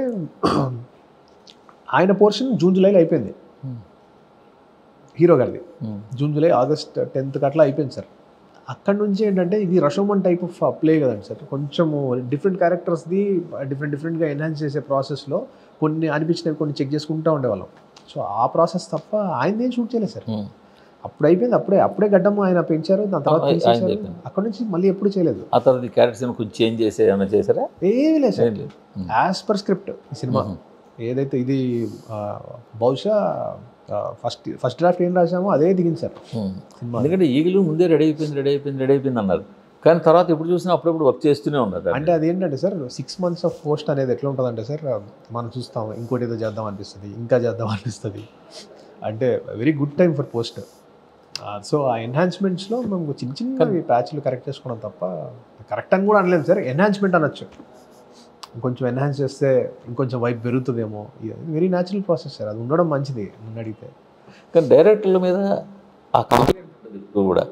ఆయన పోర్షన్ జూన్ జూలైలో అయిపోయింది
ఉమ్.
హీరో గారిది
ఉమ్.
జూన్ జూలై ఆగస్ట్ టెన్త్ అట్లా అయిపోయింది సార్ అక్కడ నుంచి ఏంటంటే ఇది రషోమన్ టైప్ ఆఫ్ ప్లే కదండి సార్ కొంచెము డిఫరెంట్ క్యారెక్టర్స్ది డిఫరెంట్ డిఫరెంట్గా ఎన్హాన్స్ చేసే ప్రాసెస్లో కొన్ని అనిపించినవి కొన్ని చెక్ చేసుకుంటూ ఉండేవాళ్ళం సో ఆ ప్రాసెస్ తప్ప ఆయన ఏం షూట్ చేయలేదు సార్
ఉమ్.
అప్పుడు అయిపోయింది అప్పుడే అప్పుడే గడ్డం ఆయన పెంచారు దాని తర్వాత
ఆయన
తీసేశారు
చెప్పింది.
అక్కడ నుంచి మళ్ళీ ఎప్పుడు చేయలేదు
ఆ తర్వాత ఈ క్యారెక్టర్స్ ఏమైనా కొంచెం చేంజ్ చేసే ఏమైనా చేశారా
ఏమీ లేదు సార్
ఏం లేదు ఉమ్.
యాజ్ పర్ స్క్రిప్ట్ ఈ సినిమా
ఉమ్.
ఏదైతే ఇది ఆ, బహుశా ఫస్ట్ ఫస్ట్ డ్రాఫ్ట్ ఏం రాసామో అదే దిగింది సార్
ఉమ్.
సినిమా
ఎందుకంటే ఈగలు ముందే రెడీ అయిపోయింది రెడీ అయిపోయింది రెడీ అయిపోయింది అన్నారు కానీ తర్వాత ఎప్పుడు చూసినా అప్పుడప్పుడు వర్క్ చేస్తూనే ఉన్నారు దాన్ని.
అంటే అది ఏంటంటే sir six months of post అనేది ఎట్లా ఉంటుందంటే సార్ మనం చూస్తాం ఇంకోటి ఏదో చేద్దాం అనిపిస్తుంది ఇంకా చేద్దాం అనిపిస్తుంది అంటే very good time for post so ఆ ఎన్హాన్స్మెంట్స్లో మేము చిన్న చిన్న ప్యాచ్లు కరెక్ట్ చేసుకోవడం తప్ప కరెక్ట్ అని కూడా అనలేము సార్ ఎన్హాన్స్మెంట్ అనొచ్చు ఇంకొంచెం ఎన్హాన్స్ చేస్తే ఇంకొంచెం వైపు పెరుగుతుందేమో వెరీ న్యాచురల్ ప్రాసెస్ సార్ అది ఉండడం మంచిది నన్ను అడిగితే
కానీ డైరెక్టర్ల మీద ఆ కాన్ఫిడెంట్ ఉంటుంది ఇప్పుడు కూడా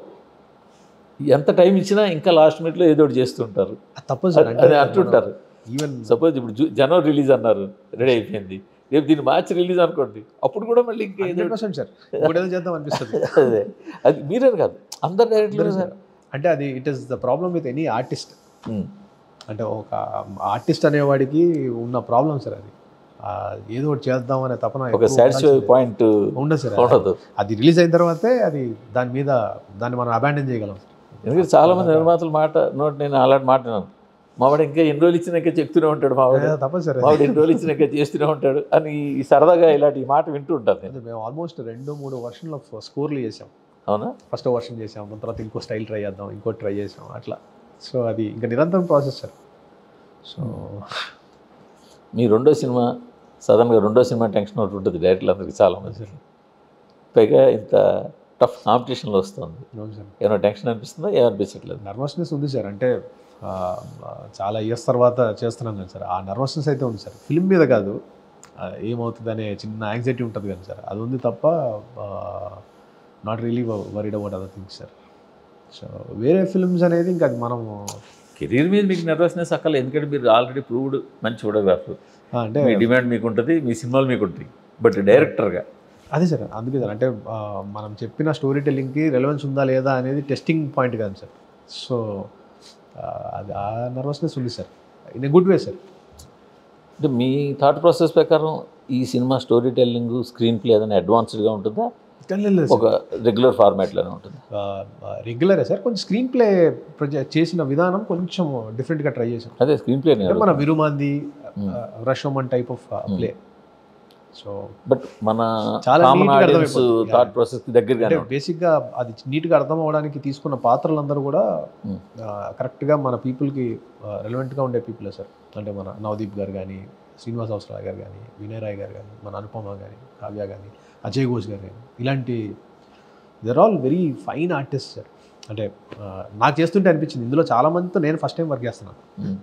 ఎంత టైం ఇచ్చినా ఇంకా లాస్ట్ మినిట్లో ఏదో ఒకటి చేస్తుంటారు
అది తప్పదు సార్
అది అంటుంటారు
ఈవెన్
సపోజ్ ఇప్పుడు జూ- జనవరి రిలీజ్ అన్నారు రెడీ అయిపోయింది రేపు దీన్ని మార్చి రిలీజ్ అనుకోండి అప్పుడు కూడా మళ్ళీ ఇంకా ఏదో
హండ్రెడ్ పర్సెంట్ సార్ ఇంకోటి ఏదో చేద్దాం అనిపిస్తుంది
అదే అది మీరే కాదు అందరు డైరెక్టర్లు
సార్ అంటే అది it is the problem with any artist అంటే ఒక ఆర్టిస్ట్ అనేవాడికి ఉన్న ప్రాబ్లం సార్ అది ఆ, ఏదో ఒకటి చేద్దాం అనే తపన
ఒక
ఎప్పుడూ
సాటిస్ఫై
ఉండాల్సిందే.
పాయింట్
ఉండదు సార్
ఉండదు
అది రిలీజ్ అయిన తర్వాతే అది దాని మీద దాన్ని మనం అబాండన్ చేయగలం
ఎందుకంటే చాలా మంది నిర్మాతలు మాట నోటి నేను అలాంటి మాట విన్నాను మావాడు ఇంకా ఎన్ని రోజులు ఇచ్చినాక చెప్తూనే ఉంటాడు మావాడు
ఏ, తప్పదు సార్ అది.
మావాడు ఎన్ని రోజులు ఇచ్చినాక చేస్తూనే ఉంటాడు అని ఈ సరదాగా ఇలాంటి మాట వింటూ ఉంటాను నేను
అదే మేము ఆల్మోస్ట్ రెండు మూడు వర్షన్లు ఆఫ్ స్కోర్లు చేసాం
అవునా
ఫస్ట్ వర్షన్ చేసాం దాని తర్వాత ఇంకో స్టైల్ ట్రై చేద్దాం ఇంకో ట్రై చేసాం అట్లా సో అది ఇంకా నిరంతరం ప్రాసెస్ సార్ సో
మీ రెండో సినిమా సడన్గా రెండో సినిమా టెన్షన్ ఒకటి ఉంటుంది డైరెక్టర్లందరికీ చాలా మంది పైగా ఇంత టఫ్ కాంపిటీషన్లో వస్తుంది
అవును సార్
ఏమైనా టెన్షన్ అనిపిస్తుందా ఏమనిపించట్లేదు
నర్వస్నెస్ ఉంది సార్ అంటే ఆ, చాలా ఇయర్స్ తర్వాత చేస్తున్నాం కదా సార్ ఆ నర్వస్నెస్ అయితే ఉంది సార్ ఫిల్మ్ మీద కాదు ఆ, ఏమవుతుంది అనే చిన్న యాంగ్జైటీ ఉంటుంది కదా సార్ అది ఉంది తప్ప not really worried about other things sir so వేరే ఫిల్మ్స్ అనేది ఇంకా అది మనం
కెరీర్ మీద మీకు నర్వస్నెస్ అక్కర్లేదు ఎందుకంటే మీరు ఆల్రెడీ ప్రూవ్డ్ మంచి ఫోటోగ్రాఫర్
ఆ, అంటే
మీ డిమాండ్ మీకు ఉంటుంది మీ సినిమాలు మీకు ఉంటాయి బట్ డైరెక్టర్గా
అదే సార్ అందుకే సార్ అంటే ఆ, మనం చెప్పిన స్టోరీ టెల్లింగ్కి రెలవెన్స్ ఉందా లేదా అనేది టెస్టింగ్ పాయింట్ కాదు సార్ సో ఆ, అది ఆ నర్వస్నెస్ ఉంది sir in a good way sir
అంటే మీ థాట్ ప్రాసెస్ ప్రకారం ఈ cinema story telling screenplay ఏదైనా అడ్వాన్స్డ్గా ఉంటుందా ఒక రెగ్యులర్ ఫార్మాట్లోనే ఉంటుందా
రెగ్యులరే సార్ కొంచెం స్క్రీన్ ప్లే ప్రొజెక్ట్ చేసిన విధానం కొంచెం డిఫరెంట్గా ట్రై చేసాం
అదే స్క్రీన్ ప్లే
అంటే మన Virumandi Rashomon type of play so
but మన
చాలా
కామన్
neat గా
ఆడియన్స్
అర్థమైపోతుంది.
థాట్ ప్రాసెస్ దగ్గరగానే
అంటే
ఉంటుంది
బేసిక్గా అది నీట్గా అర్థం అవ్వడానికి తీసుకున్న పాత్రలందరూ కూడా
Hmm.
కరెక్ట్గా మన పీపుల్కి రెలవెంట్గా ఉండే పీపులే సార్ అంటే మన నవదీప్ గారు కానీ శ్రీనివాస్ అవసరాయ్ గారు కానీ వినయ్ రాయ్ గారు కానీ మన అనుపమ కానీ కావ్య కానీ అజయ్ ఘోష్ గారు కానీ ఇలాంటి they're all very fine artist sir అంటే ఆ, నాకు చేస్తుంటే అనిపించింది ఇందులో చాలా మందితో నేను ఫస్ట్ టైం వర్క్ చేస్తున్నాను
Mm.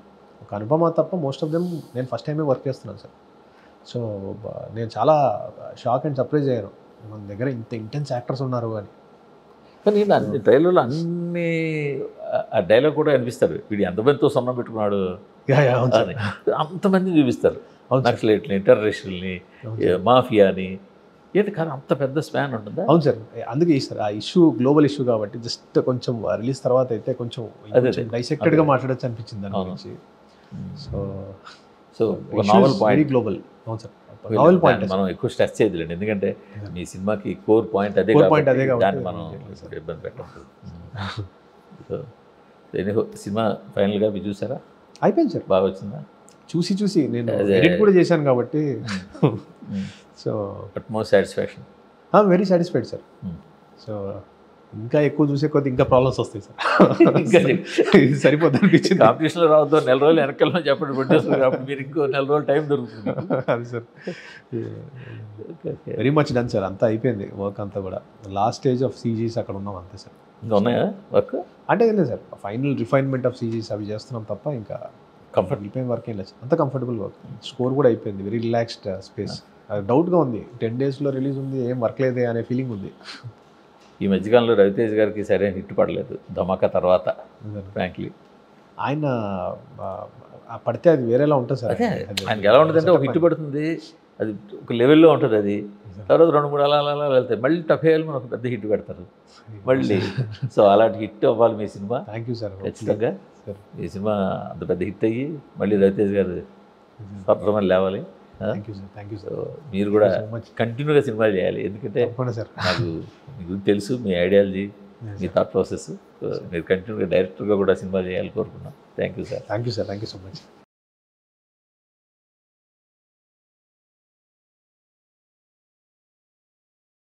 ఒక అనుపమ తప్ప మోస్ట్ ఆఫ్ దెమ్ నేను ఫస్ట్ టైమే వర్క్ చేస్తున్నాను సార్ సో బ- నేను చాలా షాక్ అండ్ సర్ప్రైజ్ అయ్యాను మన దగ్గర ఇంత ఇంటెన్స్ యాక్టర్స్ ఉన్నారు అని
కానీ ఈయన అన్ని ట్రైలర్లో అన్ని ఆ- ఆ డైలాగ్ కూడా అనిపిస్తారు వీడు ఎంతమందితో సొన్నం పెట్టుకున్నాడు
యా, యా, అవును సార్
అని అంతమంది చూపిస్తారు
అవును సార్
నక్సలైట్ని టెర్రరిస్టుల్ని
అవును
ఏ, మాఫియాని ఏంటి కానీ అంత పెద్ద స్పాన్ ఉంటుందా
అవును సార్ అందుకే సార్ ఆ ఇష్యూ గ్లోబల్ ఇష్యూ కాబట్టి జస్ట్ కొంచెం రిలీజ్ తర్వాత అయితే కొంచెం
అదే, అదే.
డైసెక్టెడ్ గా మాట్లాడచ్చు అనిపించింది దాని
అవును.
గురించి సో
సో ఒక నావల్ పాయింట్
గ్లోబల్ అవును సార్ నావల్ పాయింట్
మనం ఎక్కువ స్ట్రెస్ చేయదులేండి ఎందుకంటే మీ సినిమాకి కోర్ పాయింట్ అదే
Core point అదే కాబట్టి
దాన్ని మనం
చేయట్లేదు సార్.
ఇప్పుడు ఇబ్బంది పెట్టద్దు సో ఎనీహో సినిమా ఫైనల్గా మీరు చూసారా
అయిపోయింది సార్
బాగా వచ్చిందా
చూసి చూసి నేను
అదే.
ఎడిట్ కూడా చేశాను కాబట్టి so
but most satisfaction
very satisfied sir so ఇంకా ఎక్కువ చూసే కొద్ది ఇంకా ప్రాబ్లమ్స్ వస్తాయి
ఇంకా
సార్ ఇది సరిపోద్ది అనిపించింది
కాంపిటీషన్లో రావద్దు నెల రోజులు వెనకాల చెప్పండి ప్రొడ్యూసర్ అప్పుడు మీరు ఇంకో నెల రోజులు టైం దొరుకుతుంది
అది sir very much done sir అంతా అయిపోయింది వర్క్ అంతా కూడా లాస్ట్ స్టేజ్ ఆఫ్ సీజీస్ అక్కడ ఉన్నాం అంతే సార్
ఇంకా ఉన్నాయా వర్క్
అంటే ఏం లేదు sir final refinement of CGs అవి చేస్తున్నాం తప్ప ఇంకా
కంఫర్ట్
వెళ్ళిపోయిన వర్క్ ఏం లేదు అంత కంఫర్టబుల్ వర్క్ స్కోర్ కూడా అయిపోయింది వెరీ రిలాక్స్డ్ స్పేస్ డౌట్గా ఉంది టెన్ డేస్లో రిలీజ్ ఉంది ఏం వర్క్ లేదే అనే ఫీలింగ్ ఉంది
ఈ మధ్యకాలంలో రవితేజ్ గారికి సరైన హిట్ పడలేదు ధమాకా తర్వాత ఫ్రాంక్లీ
ఆయన ఆ, ఆ పడితే అది వేరేలా ఉంటుంది సార్
అదే
అది-
ఆయనకి ఎలా ఉంటుందంటే ఒక హిట్ పడుతుంది అది ఒక లెవెల్లో ఉంటుంది అది తర్వాత రెండు మూడు అలా అలా అలా వెళ్తాయి మళ్ళీ టఫేయాలి మనం ఒక పెద్ద హిట్ పెడతారు మళ్ళీ సో అలాంటి హిట్ అవ్వాలి మీ సినిమా
థ్యాంక్ యూ సార్
ఖచ్చితంగా
సార్
ఈ సినిమా అంత పెద్ద హిట్ అయ్యి మళ్ళీ రవితేజ్ గారు సత్రమని లేవాలి
thank you sir thank you
so
sir
మీరు కూడా
సో మచ్
కంటిన్యూగా సినిమాలు చేయాలి ఎందుకంటే
తప్పకుండా సార్
నాకు మీ గురించి తెలుసు మీ ఐడియాలజీ మీ థాట్ ప్రాసెస్ మీరు కంటిన్యూగా డైరెక్టర్గా కూడా సినిమాలు చేయాలి కోరుకున్నాం thank you sir
thank you sir thank you so much